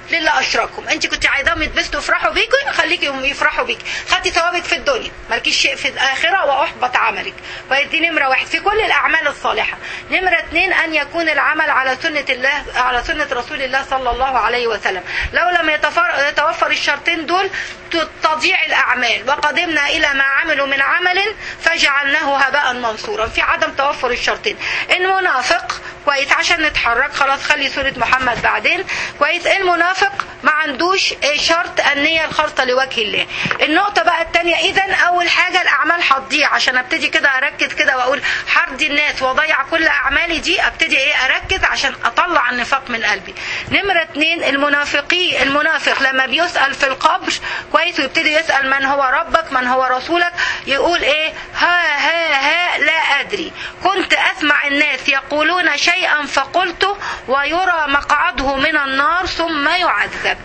للي اشركهم انت كنت عايزاهم يتبسطوا يفرحوا بيكي خليكي يفرحوا بيكي خدتي ثوابك في الدنيا مالكيش شيء في الاخره واحبط عملك فدي نمره واحد في كل الاعمال الصالحه نمره اثنين ان يكون العمل على سنه الله على سنه رسول الله صلى الله عليه وسلم لو لم يتفر... يتوفر الشرطين دول تضيع الاعمال وقدمنا الى ما عملوا من عمل فجعلناه هباء منصورا في عدم توفر الشرطين المنافق كويس عشان نتحرك خلاص خلي سورة محمد بعدين كويس المنافق ما عندوش شرط النية الخالصة لوجه الله النقطة بقى التانية اذا اول حاجة الاعمال هتضيع عشان ابتدي كده اركز كده واقول حرد الناس واضيع كل اعمالي دي ابتدي ايه اركز عشان اطلع النفاق من قلبي نمرة اتنين المنافقي المنافق لما بيسأل في القبر كويس ويبتدي يسأل من هو ربك من هو رسولك يقول ايه ها ها ها لا ادري كنت اسمع الناس يقولون شيئا فقلته ويرى مقعده من النار ثم يعذب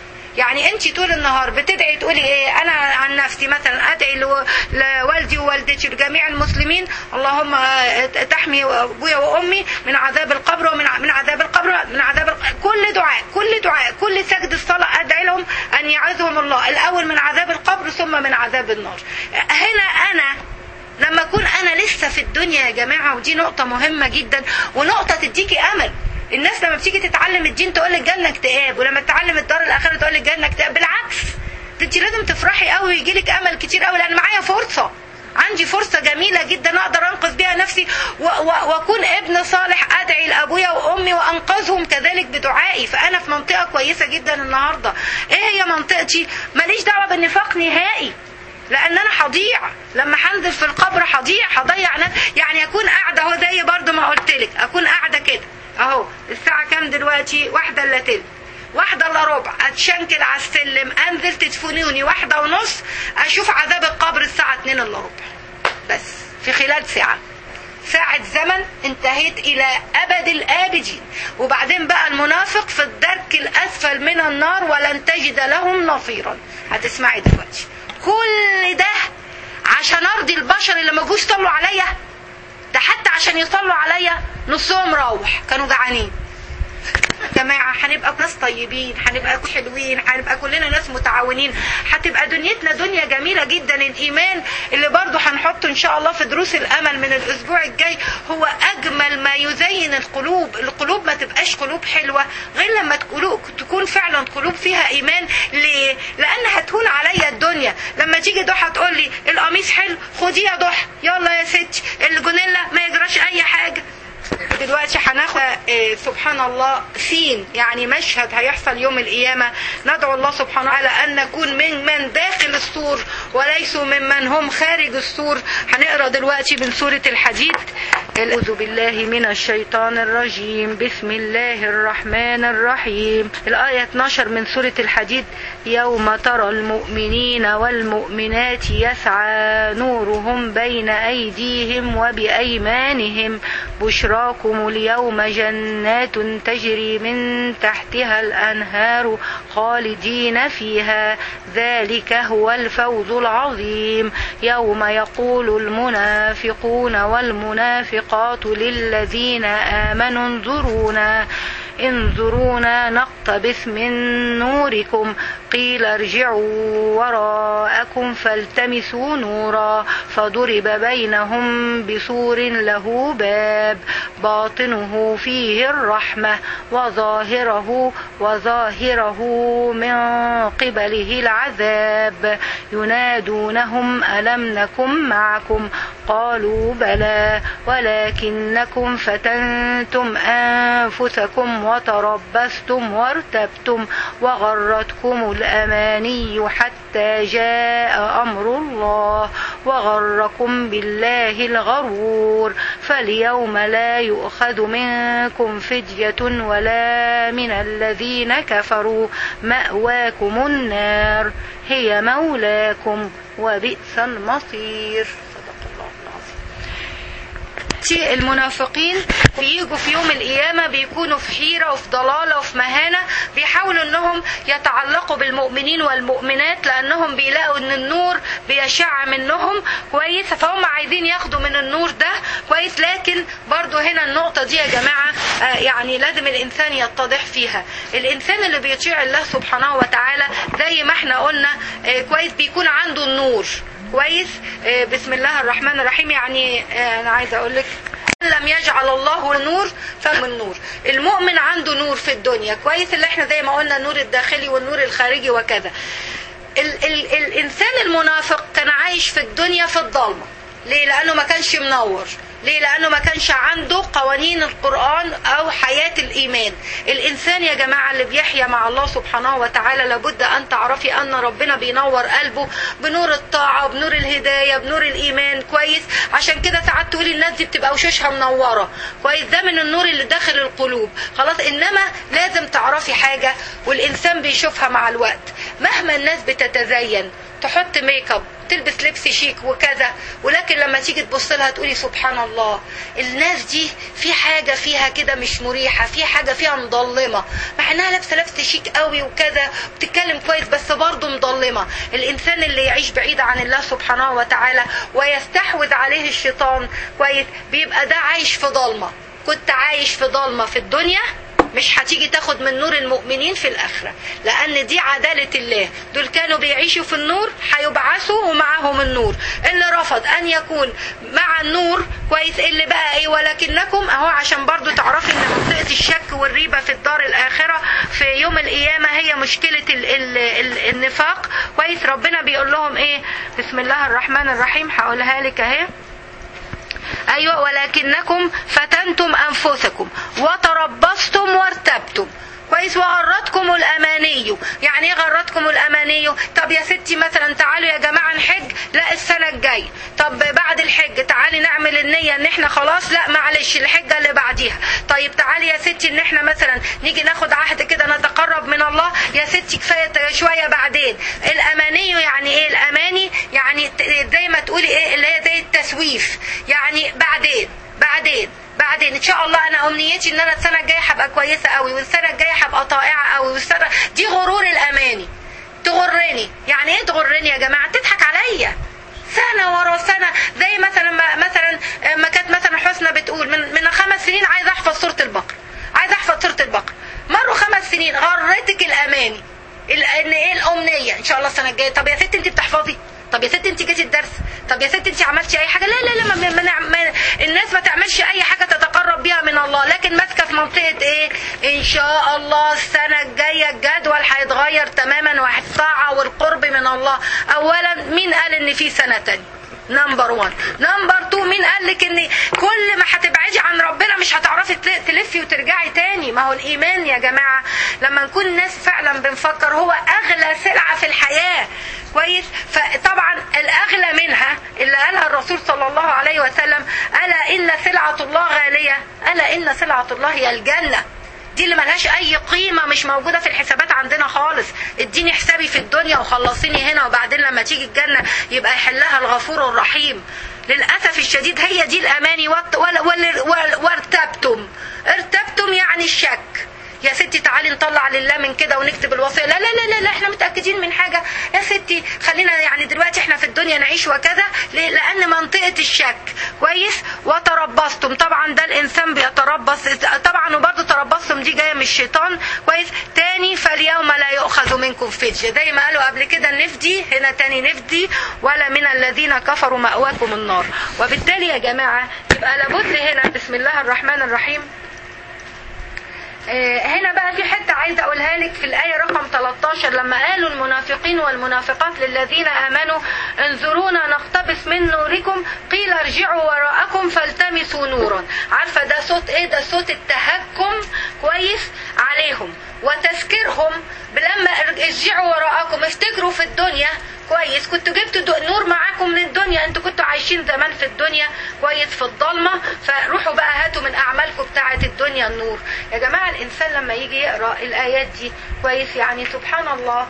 يعني انت طول النهار بتدعي تقولي ايه انا عن نفسي مثلا ادعي لوالدي ووالدتي لجميع المسلمين اللهم تحمي ابويا وامي من عذاب القبر ومن من عذاب القبر من عذاب القبر. كل دعاء كل دعاء كل سجد الصلاه ادعي لهم ان يعذهم الله الاول من عذاب القبر ثم من عذاب النار هنا انا لما اكون انا لسه في الدنيا يا جماعه ودي نقطه مهمه جدا ونقطه تديكي امل الناس لما بتيجي تتعلم الدين تقول لك جنه اكتئاب ولما تتعلم الدار الاخره تقول لك جنه اكتئاب بالعكس انت لازم تفرحي قوي ويجي لك امل كتير قوي لان معايا فرصه عندي فرصة جميلة جدا أقدر أنقذ بها نفسي وأكون ابن صالح أدعي لأبويا وأمي وأنقذهم كذلك بدعائي فأنا في منطقة كويسة جدا النهاردة إيه هي منطقتي؟ ماليش دعوة بالنفاق نهائي لان انا هضيع لما هنزل في القبر هضيع هضيع ناس يعني اكون قاعده اهو زي برضو ما قلت لك اكون قاعده كده اهو الساعه كام دلوقتي واحده الا تلت واحدة الا ربع اتشنكل على السلم انزل تدفنوني واحدة ونص اشوف عذاب القبر الساعة اتنين الا ربع بس في خلال ساعة ساعة زمن انتهيت إلى أبد الآبدين وبعدين بقى المنافق في الدرك الأسفل من النار ولن تجد لهم نصيرا هتسمعي دلوقتي كل ده عشان ارضي البشر اللي ما جوش صلوا عليا ده حتى عشان يصلوا عليا نصهم روح كانوا جعانين جماعة هنبقى ناس طيبين هنبقى حلوين هنبقى كلنا ناس متعاونين هتبقى دنيتنا دنيا جميلة جدا الإيمان اللي برضو هنحطه إن شاء الله في دروس الأمل من الأسبوع الجاي هو أجمل ما يزين القلوب القلوب ما تبقاش قلوب حلوة غير لما تكون فعلا قلوب فيها إيمان ليه؟ لأن هتهون عليا الدنيا لما تيجي ضحى تقول لي القميص حلو خديه يا ضحى يلا يا ستي الجونيلا ما يجراش أي حاجة دلوقتي هناخد إيه سبحان الله سين يعني مشهد هيحصل يوم القيامة ندعو الله سبحانه وتعالى أن نكون من من داخل السور وليسوا ممن هم خارج السور هنقرأ دلوقتي من سورة الحديد أعوذ بالله من الشيطان الرجيم بسم الله الرحمن الرحيم الآية 12 من سورة الحديد يوم ترى المؤمنين والمؤمنات يسعى نورهم بين أيديهم وبأيمانهم بشراكم اليوم جنات تجري من تحتها الأنهار خالدين فيها ذلك هو الفوز العظيم يوم يقول المنافقون والمنافقات للذين آمنوا انظرونا انظرونا نقتبس من نوركم قيل ارجعوا وراءكم فالتمسوا نورا فضرب بينهم بسور له باب باطنه فيه الرحمة وظاهره وظاهره من قبله العذاب ينادونهم ألم نكن معكم قالوا بلى ولكنكم فتنتم أنفسكم وتربصتم وارتبتم وغرتكم الأماني حتى جاء أمر الله وغركم بالله الغرور فاليوم لا يؤخذ منكم فدية ولا من الذين كفروا مأواكم النار هي مولاكم وبئس المصير صدق الله العظيم دلوقتي المنافقين بيجوا في يوم القيامة بيكونوا في حيرة وفي ضلالة وفي مهانة بيحاولوا انهم يتعلقوا بالمؤمنين والمؤمنات لانهم بيلاقوا ان النور بيشع منهم كويس فهم عايزين ياخدوا من النور ده كويس لكن برضو هنا النقطة دي يا جماعة آه، يعني لازم الانسان يتضح فيها الانسان اللي بيطيع الله سبحانه وتعالى زي ما احنا قلنا آه، كويس بيكون عنده النور كويس آه، بسم الله الرحمن الرحيم يعني آه، انا عايزه اقول لك لم يجعل الله نور فمن نور المؤمن عنده نور في الدنيا كويس اللي احنا زي ما قلنا النور الداخلي والنور الخارجي وكذا ال ال الانسان المنافق كان عايش في الدنيا في الضلمه ليه لانه ما كانش منور ليه لانه ما كانش عنده قوانين القران او حياه الايمان الانسان يا جماعه اللي بيحيا مع الله سبحانه وتعالى لابد ان تعرفي ان ربنا بينور قلبه بنور الطاعه بنور الهدايه بنور الايمان كويس عشان كده ساعات تقولي الناس دي بتبقى وشوشها منوره كويس ده من النور اللي داخل القلوب خلاص انما لازم تعرفي حاجه والانسان بيشوفها مع الوقت مهما الناس بتتزين تحط ميك اب تلبس لبس شيك وكذا ولكن لما تيجي تبص لها تقولي سبحان الله الناس دي في حاجة فيها كده مش مريحة في حاجة فيها مضلمة مع انها لابسة لبس شيك قوي وكذا بتتكلم كويس بس برضه مضلمة الانسان اللي يعيش بعيد عن الله سبحانه وتعالى ويستحوذ عليه الشيطان كويس بيبقى ده عايش في ضلمة كنت عايش في ضلمة في الدنيا مش هتيجي تاخد من نور المؤمنين في الآخرة لأن دي عدالة الله دول كانوا بيعيشوا في النور هيبعثوا ومعهم النور اللي رفض أن يكون مع النور كويس اللي بقى إيه ولكنكم أهو عشان برضو تعرفي إن منطقة الشك والريبة في الدار الآخرة في يوم القيامة هي مشكلة ال ال ال النفاق كويس ربنا بيقول لهم إيه بسم الله الرحمن الرحيم هقولها لك أهي أيوة ولكنكم فتنتم أنفسكم وتربصتم وارتبتم كويس وغرتكم الاماني يعني ايه غرتكم الاماني طب يا ستي مثلا تعالوا يا جماعه نحج لا السنه الجايه طب بعد الحج تعالي نعمل النيه ان احنا خلاص لا معلش الحجه اللي بعديها طيب تعالي يا ستي ان احنا مثلا نيجي ناخد عهد كده نتقرب من الله يا ستي كفايه شويه بعدين الاماني يعني ايه الاماني يعني زي ما تقولي ايه اللي هي زي التسويف يعني بعدين بعدين بعدين ان شاء الله انا امنيتي ان انا السنه الجايه هبقى كويسه قوي والسنه الجايه هبقى طائعه قوي والسنه دي غرور الاماني تغرني يعني ايه تغرني يا جماعه تضحك عليا سنة ورا سنة زي مثلا ما مثلا ما كانت مثلا حسنى بتقول من من خمس سنين عايز احفظ سورة البقرة عايز احفظ سورة البقرة مروا خمس سنين غرتك الاماني ان ايه الامنية ان شاء الله السنة الجاية طب يا ست انت بتحفظي طب يا ست انت جيتي الدرس طب يا ست انت عملتي اي حاجه لا لا لا ما ما ما الناس ما تعملش اي حاجه تتقرب بيها من الله لكن ماسكه في منطقه ايه ان شاء الله السنه الجايه الجدول هيتغير تماما والطاعه والقرب من الله اولا مين قال ان في سنه تانية نمبر 1 نمبر 2 مين قال لك ان كل ما هتبعدي عن ربنا مش هتعرفي تلفي وترجعي تاني ما هو الايمان يا جماعه لما نكون الناس فعلا بنفكر هو اغلى سلعه في الحياه كويس فطبعا الاغلى منها اللي قالها الرسول صلى الله عليه وسلم الا ان سلعه الله غاليه الا ان سلعه الله هي الجنه دي اللي ملهاش اي قيمة مش موجودة في الحسابات عندنا خالص اديني حسابي في الدنيا وخلصيني هنا وبعدين لما تيجي الجنة يبقى يحلها الغفور الرحيم للأسف الشديد هي دي الأماني وارتبتم ارتبتم يعني الشك يا ستي تعالي نطلع لله من كده ونكتب الوصيه لا لا لا لا, لا احنا متاكدين من حاجه يا ستي خلينا يعني دلوقتي احنا في الدنيا نعيش وكذا لان منطقه الشك كويس وتربصتم طبعا ده الانسان بيتربص طبعا وبرده تربصتم دي جايه من الشيطان كويس تاني فاليوم لا يؤخذ منكم فديه زي ما قالوا قبل كده نفدي هنا تاني نفدي ولا من الذين كفروا مأواكم النار وبالتالي يا جماعه يبقى لابد هنا بسم الله الرحمن الرحيم هنا بقى في حتة عايزة أقولها لك في الآية رقم 13 لما قالوا المنافقين والمنافقات للذين آمنوا انظرونا نقتبس من نوركم قيل ارجعوا وراءكم فالتمسوا نورا عارفة ده صوت إيه ده صوت التهكم كويس عليهم وتذكيرهم بلما ارجعوا وراءكم افتكروا في الدنيا كويس كنتوا جبتوا نور معاكم من الدنيا انتوا كنتوا عايشين زمان في الدنيا كويس في الضلمة فروحوا بقى هاتوا من اعمالكم بتاعة الدنيا النور يا جماعة الانسان لما يجي يقرأ الايات دي كويس يعني سبحان الله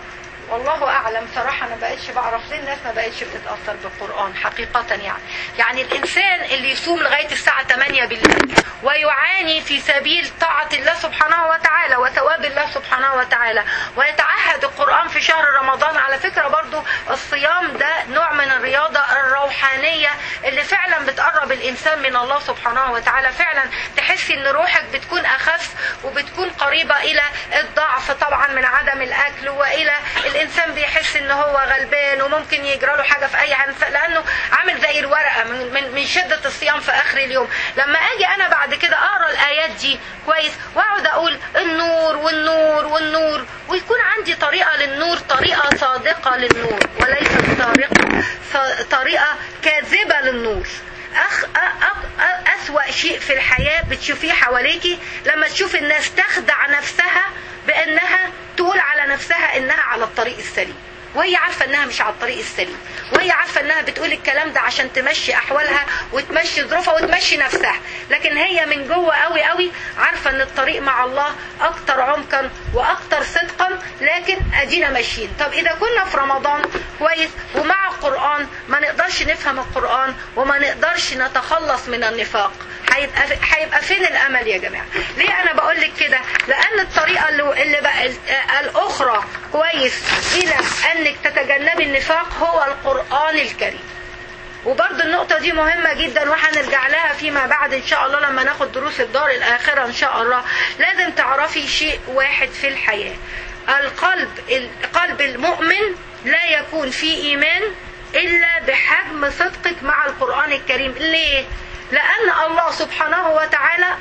والله اعلم صراحه انا بقتش بعرف ليه الناس ما بقتش بتتاثر بالقران حقيقه يعني يعني الانسان اللي يصوم لغايه الساعه 8 بالليل ويعاني في سبيل طاعه الله سبحانه وتعالى وثواب الله سبحانه وتعالى ويتعهد القران في شهر رمضان على فكره برضو الصيام ده نوع من الرياضه الروحانيه اللي فعلا بتقرب الانسان من الله سبحانه وتعالى فعلا تحسي ان روحك بتكون اخف وبتكون قريبه الى الضعف طبعا من عدم الاكل والى الانسان بيحس ان هو غلبان وممكن يجرى له حاجه في اي حاجه لانه عامل زي الورقه من, من, من شده الصيام في اخر اليوم لما اجي انا بعد كده اقرا الايات دي كويس واقعد اقول النور والنور والنور ويكون عندي طريقه للنور طريقه صادقه للنور وليست طريقه طريقه كاذبه للنور أخ أ- أ- أسوأ شيء في الحياة بتشوفيه حواليكي لما تشوف الناس تخدع نفسها بأنها تقول على نفسها إنها على الطريق السليم وهي عارفة إنها مش على الطريق السليم وهي عارفة إنها بتقول الكلام ده عشان تمشي أحوالها وتمشي ظروفها وتمشي نفسها لكن هي من جوه قوي قوي عارفة إن الطريق مع الله أكتر عمقا وأكتر صدقا لكن أدينا ماشيين طب إذا كنا في رمضان كويس ومع القرآن ما نقدرش نفهم القرآن وما نقدرش نتخلص من النفاق هيبقى هيبقى فين الامل يا جماعه؟ ليه انا بقول لك كده؟ لان الطريقه اللي, اللي بقى الاخرى كويس الى انك تتجنبي النفاق هو القران الكريم. وبرضه النقطة دي مهمة جدا وهنرجع لها فيما بعد إن شاء الله لما ناخد دروس الدار الآخرة إن شاء الله لازم تعرفي شيء واحد في الحياة القلب قلب المؤمن لا يكون فيه إيمان إلا بحجم صدقك مع القرآن الكريم ليه؟ لأن الله سبحانه وتعالى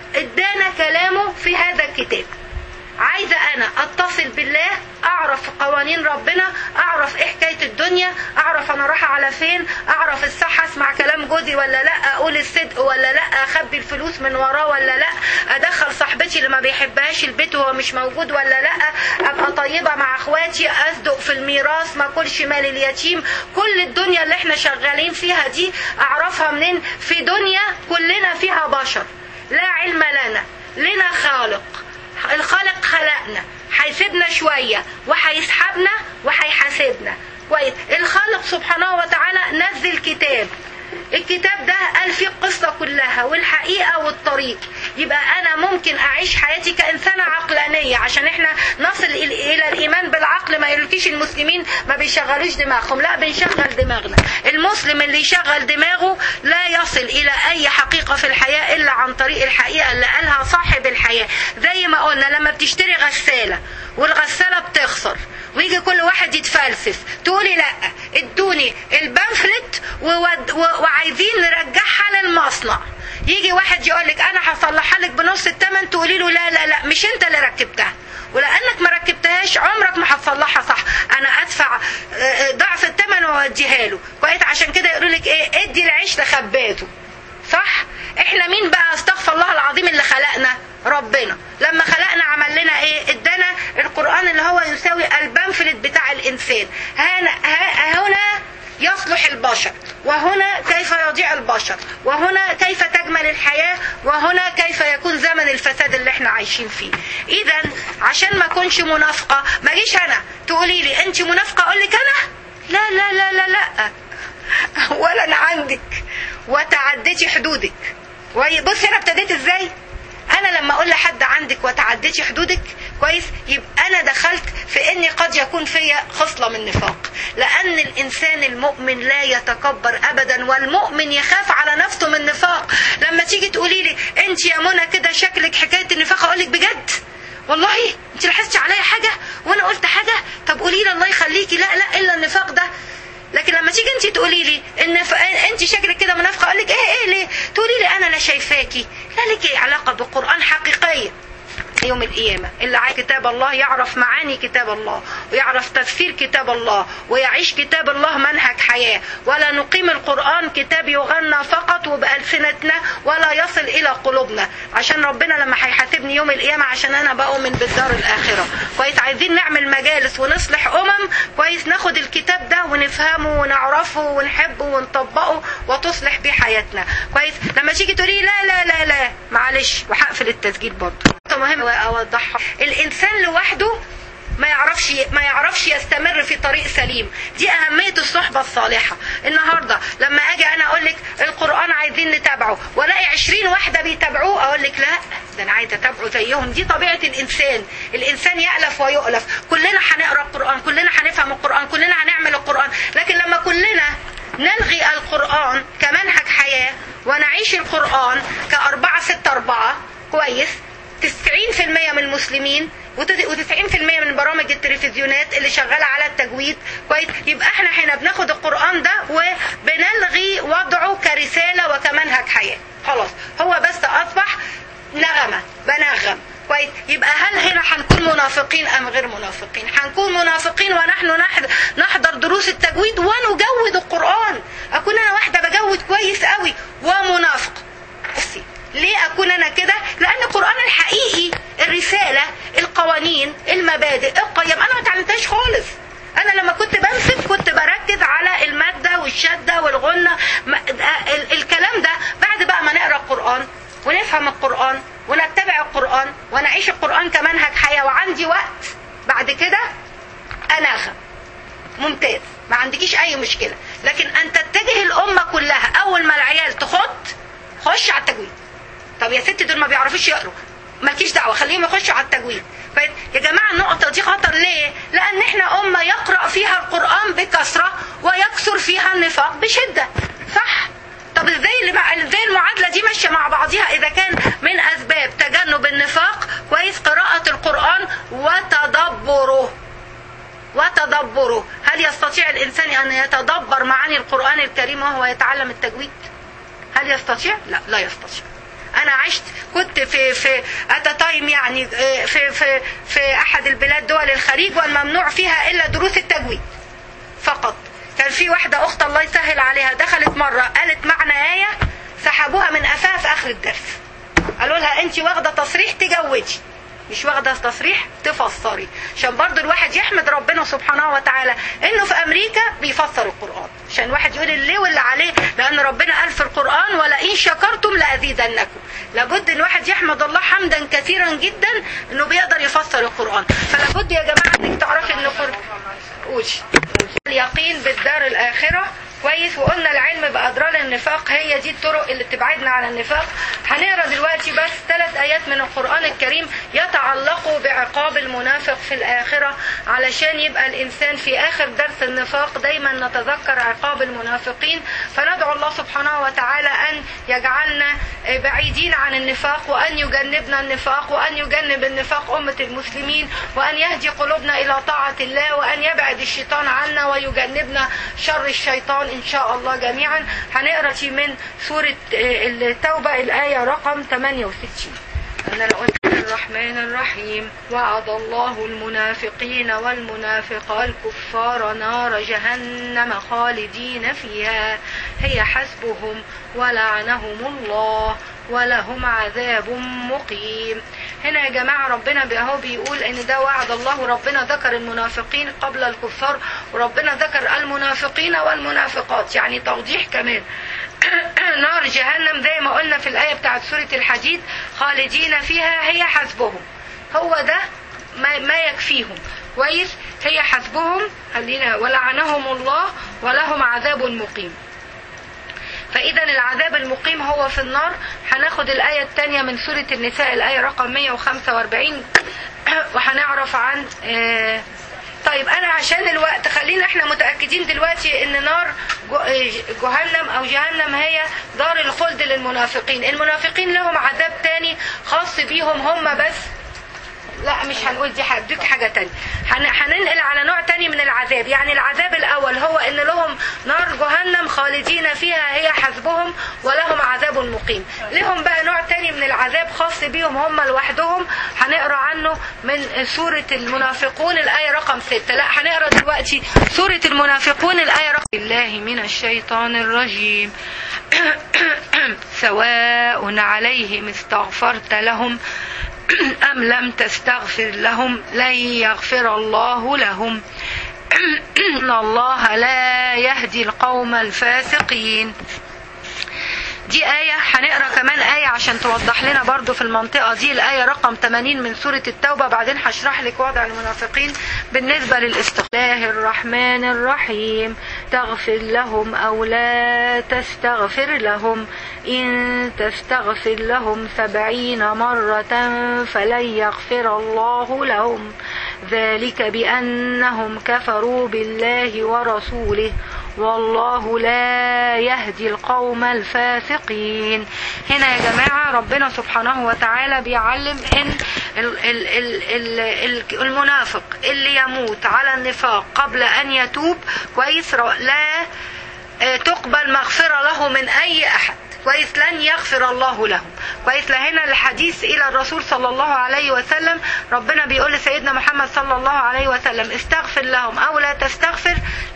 ادانا كلامه في هذا الكتاب عايزة أنا أتصل بالله أعرف قوانين ربنا أعرف إيه حكاية الدنيا أعرف أنا رايحة على فين أعرف الصح أسمع كلام جوزي ولا لا أقول الصدق ولا لا أخبي الفلوس من وراه ولا لا أدخل صاحبتي اللي ما بيحبهاش البيت وهو مش موجود ولا لا أبقى طيبة مع أخواتي أصدق في الميراث ما أكلش مال اليتيم كل الدنيا اللي احنا شغالين فيها دي أعرفها منين في دنيا كلنا فيها بشر لا علم لنا لنا خالق الخالق خلقنا هيسيبنا شوية وهيسحبنا وهيحاسبنا كويس الخالق سبحانه وتعالى نزل كتاب الكتاب ده قال فيه القصة كلها والحقيقة والطريق يبقى أنا ممكن أعيش حياتي كإنسانة عقلانية عشان إحنا نصل إلى الإيمان بالعقل ما يقولكيش المسلمين ما بيشغلوش دماغهم لا بنشغل دماغنا المسلم اللي يشغل دماغه لا يصل إلى أي حقيقة في الحياة إلا عن طريق الحقيقة اللي قالها صاحب الحياة زي ما قلنا لما بتشتري غسالة والغسالة بتخسر ويجي كل واحد يتفلسف تقولي لا ادوني البامفلت وود و... وعايزين نرجعها للمصنع يجي واحد يقول لك انا هصلحها لك بنص الثمن تقولي له لا لا لا مش انت اللي ركبتها ولانك ما ركبتهاش عمرك ما هتصلحها صح انا ادفع ضعف الثمن واوديها له كويس عشان كده يقولوا لك ايه ادي العيش لخباته صح احنا مين بقى استغفر الله العظيم اللي خلقنا ربنا لما خلقنا عمل لنا ايه ادانا القران اللي هو يساوي البنفلت بتاع الانسان هنا هنا يصلح البشر وهنا كيف يضيع البشر وهنا كيف تجمل الحياة وهنا كيف يكون زمن الفساد اللي احنا عايشين فيه اذا عشان ما اكونش منافقة ما جيش انا تقولي لي انت منافقة اقول لك انا لا لا لا لا لا اولا عندك وتعديتي حدودك بص انا ابتديت ازاي انا لما اقول لحد عندك وتعديتي حدودك كويس يبقى انا دخلت في اني قد يكون فيا خصله من نفاق لان الانسان المؤمن لا يتكبر ابدا والمؤمن يخاف على نفسه من نفاق لما تيجي تقولي لي انت يا منى كده شكلك حكايه النفاق اقول لك بجد والله انت لاحظتي عليا حاجه وانا قلت حاجه طب قولي لي الله يخليكي لا لا الا النفاق ده لكن لما تيجي انت تقولي لي ان ف... انت شكلك كده منافقه اقول لك ايه ايه ليه تقولي لي انا لا شايفاكي لا لك علاقه بالقران حقيقيه يوم القيامة اللي عايز كتاب الله يعرف معاني كتاب الله ويعرف تفسير كتاب الله ويعيش كتاب الله منهج حياة ولا نقيم القرآن كتاب يغنى فقط وبألسنتنا ولا يصل إلى قلوبنا عشان ربنا لما هيحاسبني يوم القيامة عشان أنا بؤمن بالدار الآخرة كويس عايزين نعمل مجالس ونصلح أمم كويس ناخد الكتاب ده ونفهمه ونعرفه ونحبه ونطبقه وتصلح بيه حياتنا كويس لما تيجي تقولي لا لا لا لا معلش وهقفل التسجيل برضه مهم اوضحها الانسان لوحده ما يعرفش ما يعرفش يستمر في طريق سليم دي اهميه الصحبه الصالحه النهارده لما اجي انا اقول لك القران عايزين نتابعه والاقي 20 واحده بيتابعوه اقول لك لا ده انا عايزه اتابعه زيهم دي طبيعه الانسان الانسان يالف ويؤلف كلنا هنقرا القران كلنا هنفهم القران كلنا هنعمل القران لكن لما كلنا نلغي القران كمنهج حياه ونعيش القران كأربعة ستة أربعة كويس 90% من المسلمين و90% من برامج التلفزيونات اللي شغاله على التجويد كويس يبقى احنا هنا بناخد القران ده وبنلغي وضعه كرساله وكمنهج حياه خلاص هو بس اصبح نغمه بنغم كويس يبقى هل هنا هنكون منافقين ام غير منافقين هنكون منافقين ونحن نحضر دروس التجويد ونجود القران اكون انا واحده بجود كويس قوي ومنافق بصي ليه اكون انا كده لان القران الحقيقي الرساله القوانين المبادئ القيم انا ما اتعلمتهاش خالص انا لما كنت بمسك كنت بركز على الماده والشده والغنه الكلام ده بعد بقى ما نقرا القران ونفهم القران ونتبع القران ونعيش القران كمنهج حياه وعندي وقت بعد كده اناغم ممتاز ما عندكيش اي مشكله لكن ان تتجه الامه كلها اول ما العيال تخط خش على التجويد طب يا ست دول ما بيعرفوش يقروا مالكيش دعوه خليهم يخشوا على التجويد يا جماعه النقطه دي خطر ليه لان احنا امه يقرا فيها القران بكثره ويكثر فيها النفاق بشده صح طب ازاي ازاي المعادله دي ماشيه مع بعضها اذا كان من اسباب تجنب النفاق كويس قراءه القران وتدبره وتدبره هل يستطيع الانسان ان يتدبر معاني القران الكريم وهو يتعلم التجويد هل يستطيع لا لا يستطيع انا عشت كنت في في ات تايم يعني في في في احد البلاد دول الخليج والممنوع فيها الا دروس التجويد فقط كان في واحده اخت الله يسهل عليها دخلت مره قالت معنى ايه سحبوها من قفاها في اخر الدرس قالوا لها انت واخده تصريح تجودي مش واخده تصريح تفسري عشان برضو الواحد يحمد ربنا سبحانه وتعالى انه في امريكا بيفسر القران عشان الواحد يقول اللي واللي عليه لان ربنا قال في القران ولئن شكرتم لازيدنكم لابد ان الواحد يحمد الله حمدا كثيرا جدا انه بيقدر يفسر القران فلابد يا جماعه انك تعرفي ان القران قولي اليقين بالدار الاخره كويس وقلنا العلم باضرار النفاق هي دي الطرق اللي بتبعدنا عن النفاق هنقرا دلوقتي بس ثلاث ايات من القران الكريم يتعلقوا بعقاب المنافق في الاخره علشان يبقى الانسان في اخر درس النفاق دايما نتذكر عقاب المنافقين فندعو الله سبحانه وتعالى ان يجعلنا بعيدين عن النفاق وان يجنبنا النفاق وان يجنب النفاق امه المسلمين وان يهدي قلوبنا الى طاعه الله وان يبعد الشيطان عنا ويجنبنا شر الشيطان ان شاء الله جميعا هنقرا من سوره التوبه الايه رقم 68 أنا قلت الرحمن الرحيم وعد الله المنافقين والمنافقات الكفار نار جهنم خالدين فيها هي حسبهم ولعنهم الله ولهم عذاب مقيم هنا يا جماعة ربنا اهو بيقول ان ده وعد الله وربنا ذكر المنافقين قبل الكفار وربنا ذكر المنافقين والمنافقات يعني توضيح كمان نار جهنم زي ما قلنا في الآية بتاعت سورة الحديد خالدين فيها هي حسبهم هو ده ما, ما يكفيهم كويس هي حسبهم خلينا ولعنهم الله ولهم عذاب مقيم فإذا العذاب المقيم هو في النار هناخد الآية الثانية من سورة النساء الآية رقم 145 وهنعرف عن آه طيب انا عشان الوقت خلينا احنا متاكدين دلوقتي ان نار جهنم او جهنم هي دار الخلد للمنافقين المنافقين لهم عذاب تاني خاص بيهم هم بس لا مش هنقول دي هديك حاجة تانية هننقل على نوع تاني من العذاب يعني العذاب الأول هو إن لهم نار جهنم خالدين فيها هي حسبهم ولهم عذاب مقيم لهم بقى نوع تاني من العذاب خاص بيهم هم لوحدهم هنقرا عنه من سورة المنافقون الآية رقم ستة لا هنقرا دلوقتي سورة المنافقون الآية رقم الله من الشيطان الرجيم سواء عليهم استغفرت لهم أم لم تستغفر لهم لن يغفر الله لهم إن الله لا يهدي القوم الفاسقين دي آية هنقرا كمان آية عشان توضح لنا برضو في المنطقة دي الآية رقم 80 من سورة التوبة بعدين هشرح لك وضع المنافقين بالنسبة للاستغفار الله الرحمن الرحيم تغفر لهم أو لا تستغفر لهم إن تستغفر لهم سبعين مرة فلن يغفر الله لهم ذلك بأنهم كفروا بالله ورسوله والله لا يهدي القوم الفاسقين هنا يا جماعة ربنا سبحانه وتعالى بيعلم ان ال- ال- ال- ال- المنافق اللي يموت على النفاق قبل ان يتوب كويس لا آه، تقبل مغفرة له من اي احد كويس لن يغفر الله لهم كويس لهنا الحديث الى الرسول صلى الله عليه وسلم ربنا بيقول لسيدنا محمد صلى الله عليه وسلم استغفر لهم او لا تستغفر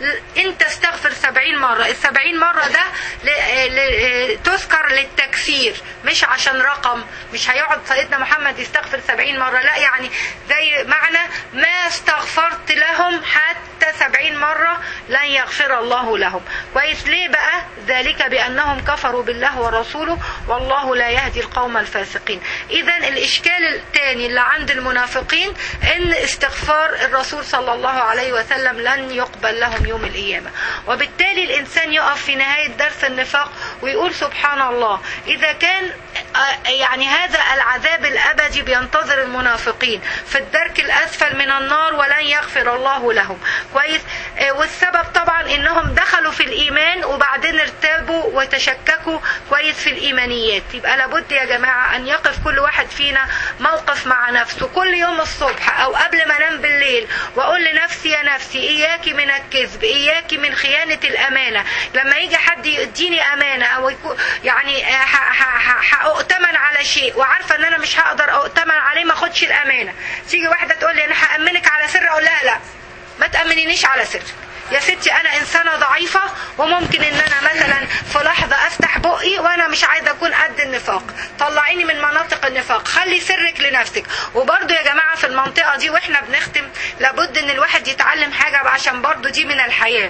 ان تستغفر سبعين مرة السبعين مرة ده ل- ل- تذكر للتكفير مش عشان رقم مش هيقعد سيدنا محمد يستغفر سبعين مرة لا يعني زي معنى ما استغفرت لهم حتى سبعين مرة لن يغفر الله لهم كويس ليه بقى ذلك بأنهم كفروا بالله ورسوله والله لا يهدي القوم الفاسقين إذا الإشكال الثاني اللي عند المنافقين إن استغفار الرسول صلى الله عليه وسلم لن يقبل لهم يوم القيامة وبالتالي الإنسان يقف في نهاية درس النفاق ويقول سبحان الله إذا كان آه، يعني هذا العذاب الأبدي بينتظر المنافقين في الدرك الأسفل من النار ولن يغفر الله لهم كويس آه، والسبب طبعا إنهم دخلوا في الإيمان وبعدين ارتابوا وتشككوا كويس في الإيمانيات يبقى لابد يا جماعة أن يقف كل واحد فينا موقف مع نفسه كل يوم الصبح أو قبل ما أنام بالليل وأقول لنفسي يا نفسي إياكي من الكذب إياكي من خيانة الأمانة لما يجي حد يديني أمانة أو يكون يعني آه، ح- ح- ح- هأؤتمن على شيء وعارفة إن أنا مش هقدر أؤتمن عليه ما أخدش الأمانة تيجي واحدة تقول لي أنا هأمنك على سر أقول لها لا ما تأمنينيش على سر يا ستي انا انسانه ضعيفه وممكن ان انا مثلا في لحظه افتح بقي وانا مش عايزه اكون قد النفاق طلعيني من مناطق النفاق خلي سرك لنفسك وبرضه يا جماعه في المنطقه دي واحنا بنختم لابد ان الواحد يتعلم حاجه عشان برضه دي من الحياه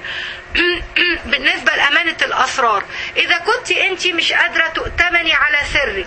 بالنسبه لامانه الاسرار اذا كنت انت مش قادره تؤتمني على سرك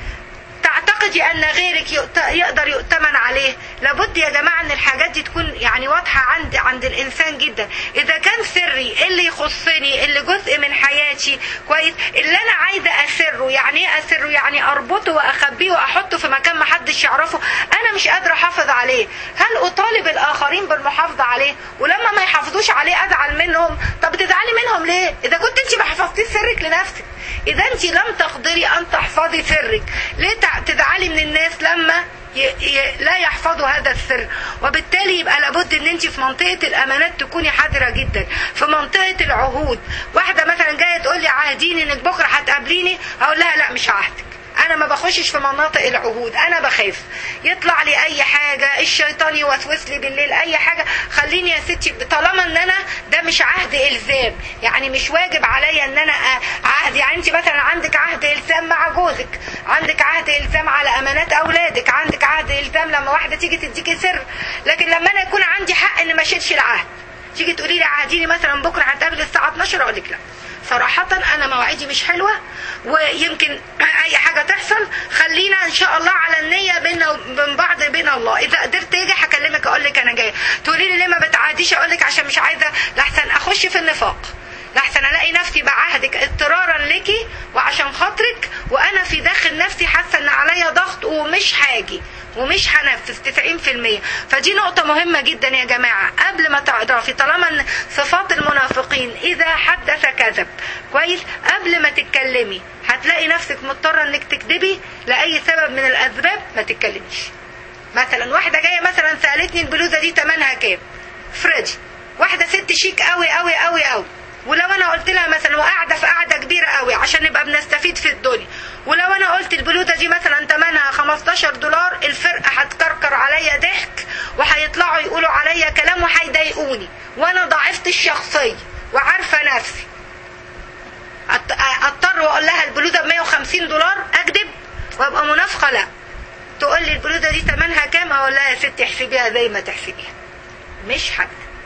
تعتقدي ان غيرك يؤت- يقدر يؤتمن عليه لابد يا جماعه ان الحاجات دي تكون يعني واضحه عند عند الانسان جدا اذا كان سري اللي يخصني اللي جزء من حياتي كويس اللي انا عايزه اسره يعني ايه اسره يعني اربطه واخبيه واحطه في مكان ما حدش يعرفه انا مش قادره احافظ عليه هل اطالب الاخرين بالمحافظه عليه ولما ما يحافظوش عليه ازعل منهم طب تزعلي منهم ليه اذا كنت انت ما حفظتيش سرك لنفسك اذا انت لم تقدري ان تحفظي سرك ليه تع- تزعلي من الناس لما ي... ي... لا يحفظوا هذا السر وبالتالي يبقى لابد ان انت في منطقه الامانات تكوني حذره جدا في منطقه العهود واحده مثلا جايه تقول لي عاهديني انك بكره هتقابليني اقول لها لا مش عهدك انا ما بخشش في مناطق العهود انا بخاف يطلع لي اي حاجه الشيطان يوسوس لي بالليل اي حاجه خليني يا ستي طالما ان انا ده مش عهد الزام يعني مش واجب عليا ان انا أ- عهد يعني انت مثلا عندك عهد الزام مع جوزك عندك عهد الزام على امانات اولادك عندك عهد الزام لما واحده تيجي تديكي سر لكن لما انا يكون عندي حق ان ما اشيلش العهد تيجي تقولي لي عهديني مثلا بكره هنتقابل الساعه 12 اقول لك لا صراحة أنا مواعيدي مش حلوة ويمكن أي حاجة تحصل خلينا إن شاء الله على النية بينا وبين بعض بين الله إذا قدرت أجي هكلمك أقول لك أنا جاية تقولي لي ليه ما بتعاديش أقول لك عشان مش عايزة لحسن أخش في النفاق لحسن الاقي نفسي بعهدك اضطرارا لك وعشان خاطرك وانا في داخل نفسي حاسه ان عليا ضغط ومش هاجي ومش هنفذ 90% فدي نقطة مهمة جدا يا جماعة قبل ما تعرفي طالما ان صفات المنافقين إذا حدث كذب كويس قبل ما تتكلمي هتلاقي نفسك مضطرة انك تكذبي لأي سبب من الأسباب ما تتكلميش مثلا واحدة جاية مثلا سألتني البلوزة دي تمنها كام فريدي واحدة ست شيك قوي قوي قوي قوي ولو انا قلت لها مثلا وقاعده في قاعده كبيره قوي عشان نبقى بنستفيد في الدنيا ولو انا قلت البلوزه دي مثلا ثمنها 15 دولار الفرقه هتكركر عليا ضحك وهيطلعوا يقولوا عليا كلام وهيضايقوني وانا ضعفت الشخصيه وعارفه نفسي أط- اضطر واقول لها البلوزه ب 150 دولار اكذب وابقى منافقه لا تقول لي البلوزه دي ثمنها كام اقول لها يا ستي احسبيها زي ما تحسبيها مش هكذب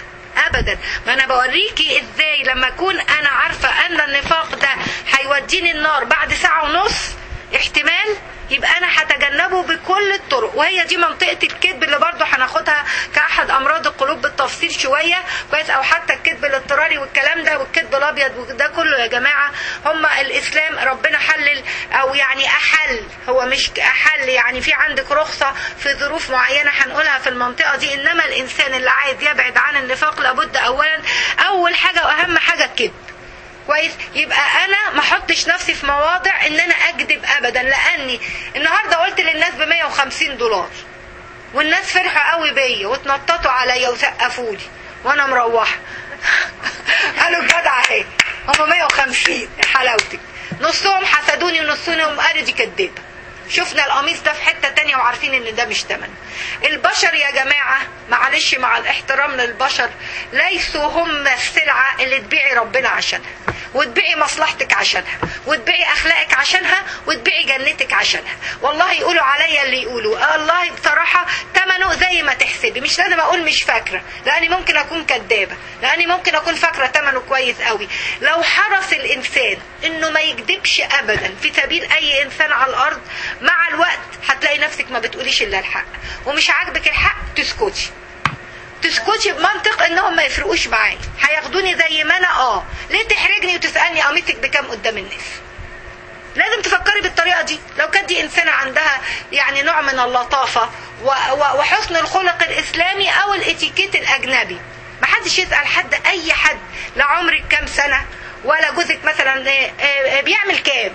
ابدا ما انا بوريكي ازاي لما اكون انا عارفه ان النفاق ده هيوديني النار بعد ساعه ونص احتمال يبقى انا هتجنبه بكل الطرق وهي دي منطقه الكذب اللي برضه هناخدها كاحد امراض القلوب بالتفصيل شويه كويس او حتى الكذب الاضطراري والكلام ده والكذب الابيض وده كله يا جماعه هم الاسلام ربنا حلل او يعني احل هو مش احل يعني في عندك رخصه في ظروف معينه هنقولها في المنطقه دي انما الانسان اللي عايز يبعد عن النفاق لابد اولا اول حاجه واهم حاجه الكذب كويس يبقى انا ما احطش نفسي في مواضع ان انا اكذب ابدا لاني النهارده قلت للناس ب 150 دولار والناس فرحوا قوي بيا واتنططوا عليا وسقفوا لي وانا مروحه قالوا الجدع اهي هم 150 يا حلاوتك نصهم حسدوني ونصهم قالوا دي كدابه شفنا القميص ده في حته تانية وعارفين ان ده مش تمن البشر يا جماعه معلش مع الاحترام للبشر ليسوا هم السلعه اللي تبيعي ربنا عشانها وتبيعي مصلحتك عشانها وتبيعي اخلاقك عشانها وتبيعي جنتك عشانها والله يقولوا عليا اللي يقولوا الله بصراحه ثمنه زي ما تحسبي مش لازم اقول مش فاكره لاني ممكن اكون كدابه لاني ممكن اكون فاكره ثمنه كويس قوي لو حرص الانسان انه ما يكذبش ابدا في سبيل اي انسان على الارض مع الوقت هتلاقي نفسك ما بتقوليش الا الحق ومش عاجبك الحق تسكتي تسكتي بمنطق انهم ما يفرقوش معايا هياخدوني زي ما انا اه ليه تحرجني وتسالني قميصك بكام قدام الناس لازم تفكري بالطريقه دي لو كانت دي انسانه عندها يعني نوع من اللطافه وحسن الخلق الاسلامي او الاتيكيت الاجنبي ما حدش يسال حد اي حد لا عمرك كام سنه ولا جوزك مثلا بيعمل كام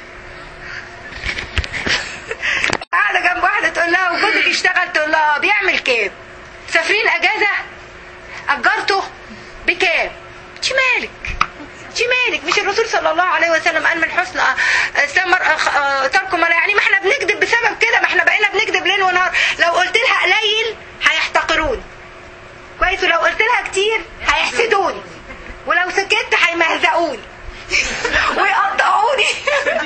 قاعده جنب واحده تقول لها وجوزك اشتغل تقول لها بيعمل كام سافرين اجازه اجرته بكام انت مالك انت مالك مش الرسول صلى الله عليه وسلم قال من حسن اسلام ترك ما لا يعني ما احنا بنكذب بسبب كده ما احنا بقينا بنكذب ليل ونهار لو قلت لها قليل هيحتقروني كويس ولو قلت لها كتير هيحسدوني ولو سكت هيمهزقوني ويقطعوني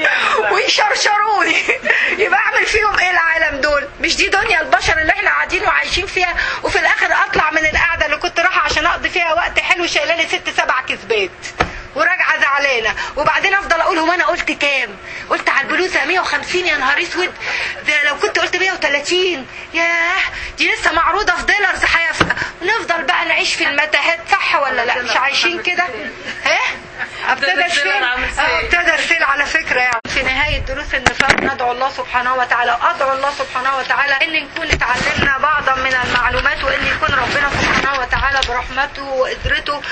ويشرشروني يبقى اعمل فيهم ايه العالم دول مش دي دنيا البشر اللي احنا قاعدين وعايشين فيها وفي الاخر اطلع من القعده اللي كنت رايحه عشان اقضي فيها وقت حلو شايلالي ست سبع كذبات وراجعه زعلانه وبعدين افضل اقول هو انا قلت كام قلت على البلوزه 150 يا نهار اسود ده لو كنت قلت 130 ياه دي لسه معروضه في ديلرز هيفرق نفضل بقى نعيش في المتاهات صح ولا لا مش عايشين كده ها ابتدى السيل ابتدى السيل على فكره يعني في نهايه دروس النفاق ندعو الله سبحانه وتعالى ادعو الله سبحانه وتعالى ان نكون اتعلمنا بعضا من المعلومات وان يكون ربنا سبحانه وتعالى برحمته وقدرته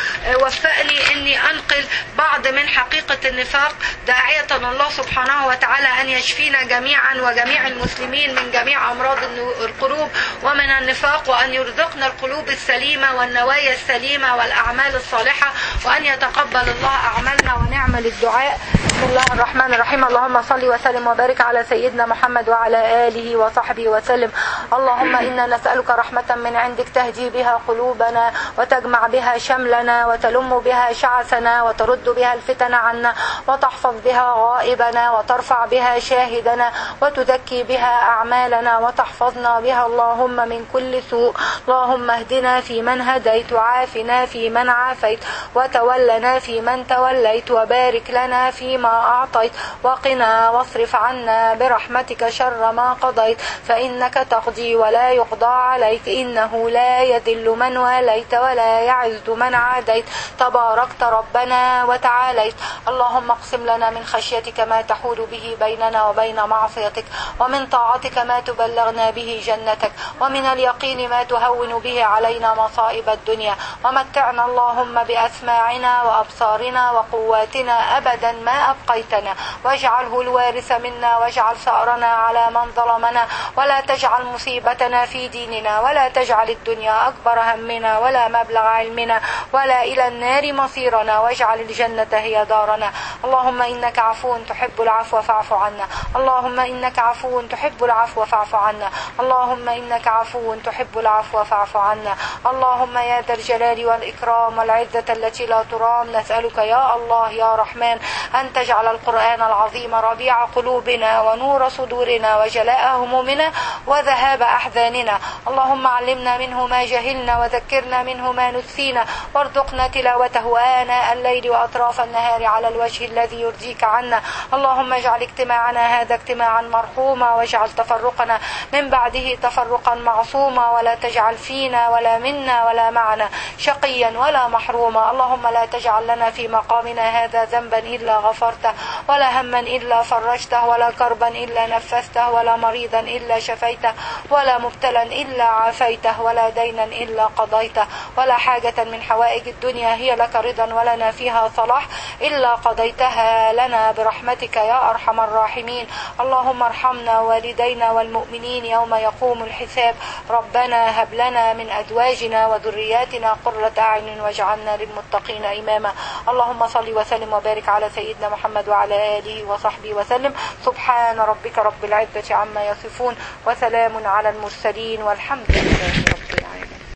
وفقني اني انقل بعض من حقيقه النفاق داعيه الله سبحانه وتعالى ان يشفينا جميعا وجميع المسلمين من جميع امراض القلوب ومن النفاق وان يرزقنا القلوب السليمه والنوايا السليمه والاعمال الصالحه وان يتقبل الله اعمالنا ونعمل الدعاء بسم الله الرحمن الرحيم اللهم صل وسلم وبارك على سيدنا محمد وعلى اله وصحبه وسلم اللهم انا نسالك رحمه من عندك تهدي بها قلوبنا وتجمع بها شملنا وتلم بها شعثنا وترد بها الفتن عنا وتحفظ بها غائبنا وترفع بها شاهدنا وتزكي بها اعمالنا وتحفظنا بها اللهم من كل سوء اللهم اهدنا في من هديت وعافنا في من عافيت وتولنا في من توليت وبارك لنا فيما أعطيت وقنا واصرف عنا برحمتك شر ما قضيت فإنك تقضي ولا يقضى عليك إنه لا يذل من واليت ولا يعز من عاديت تباركت ربنا وتعاليت اللهم اقسم لنا من خشيتك ما تحول به بيننا وبين معصيتك ومن طاعتك ما تبلغنا به جنتك ومن اليقين ما تهون به علينا مصائب الدنيا ومتعنا اللهم بأسماعنا وأبصارنا وقواتنا أبدا ما أبقيتنا واجعله الوارث منا واجعل ثأرنا على من ظلمنا ولا تجعل مصيبتنا في ديننا ولا تجعل الدنيا أكبر همنا ولا مبلغ علمنا ولا إلى النار مصيرنا واجعل الجنة هي دارنا اللهم إنك عفو تحب العفو فاعف عنا اللهم إنك عفو تحب العفو فاعف عنا اللهم إنك عفو تحب العفو فاعف عنا اللهم يا ذا الجلال والإكرام والعزة التي لا ترام نسألك يا الله يا رحمن أن تجعل تجعل القرآن العظيم ربيع قلوبنا ونور صدورنا وجلاء همومنا وذهاب أحزاننا اللهم علمنا منه ما جهلنا وذكرنا منه ما نسينا وارزقنا تلاوته آناء الليل وأطراف النهار على الوجه الذي يرضيك عنا اللهم اجعل اجتماعنا هذا اجتماعا مرحوما واجعل تفرقنا من بعده تفرقا معصوما ولا تجعل فينا ولا منا ولا معنا شقيا ولا محروما اللهم لا تجعل لنا في مقامنا هذا ذنبا إلا غفرته ولا هما إلا فرجته ولا كربا إلا نفسته ولا مريضا إلا شفيته ولا مبتلا إلا عافيته ولا دينا إلا قضيته ولا حاجة من حوائج الدنيا هي لك رضا ولنا فيها صلاح إلا قضيتها لنا برحمتك يا أرحم الراحمين اللهم ارحمنا والدينا والمؤمنين يوم يقوم الحساب ربنا هب لنا من أزواجنا وذرياتنا قرة أعين واجعلنا للمتقين إماما اللهم صل وسلم وبارك على سيدنا محمد وعلى آله وصحبه وسلم سبحان ربك رب العزة عما يصفون وسلام على المرسلين والحمد لله رب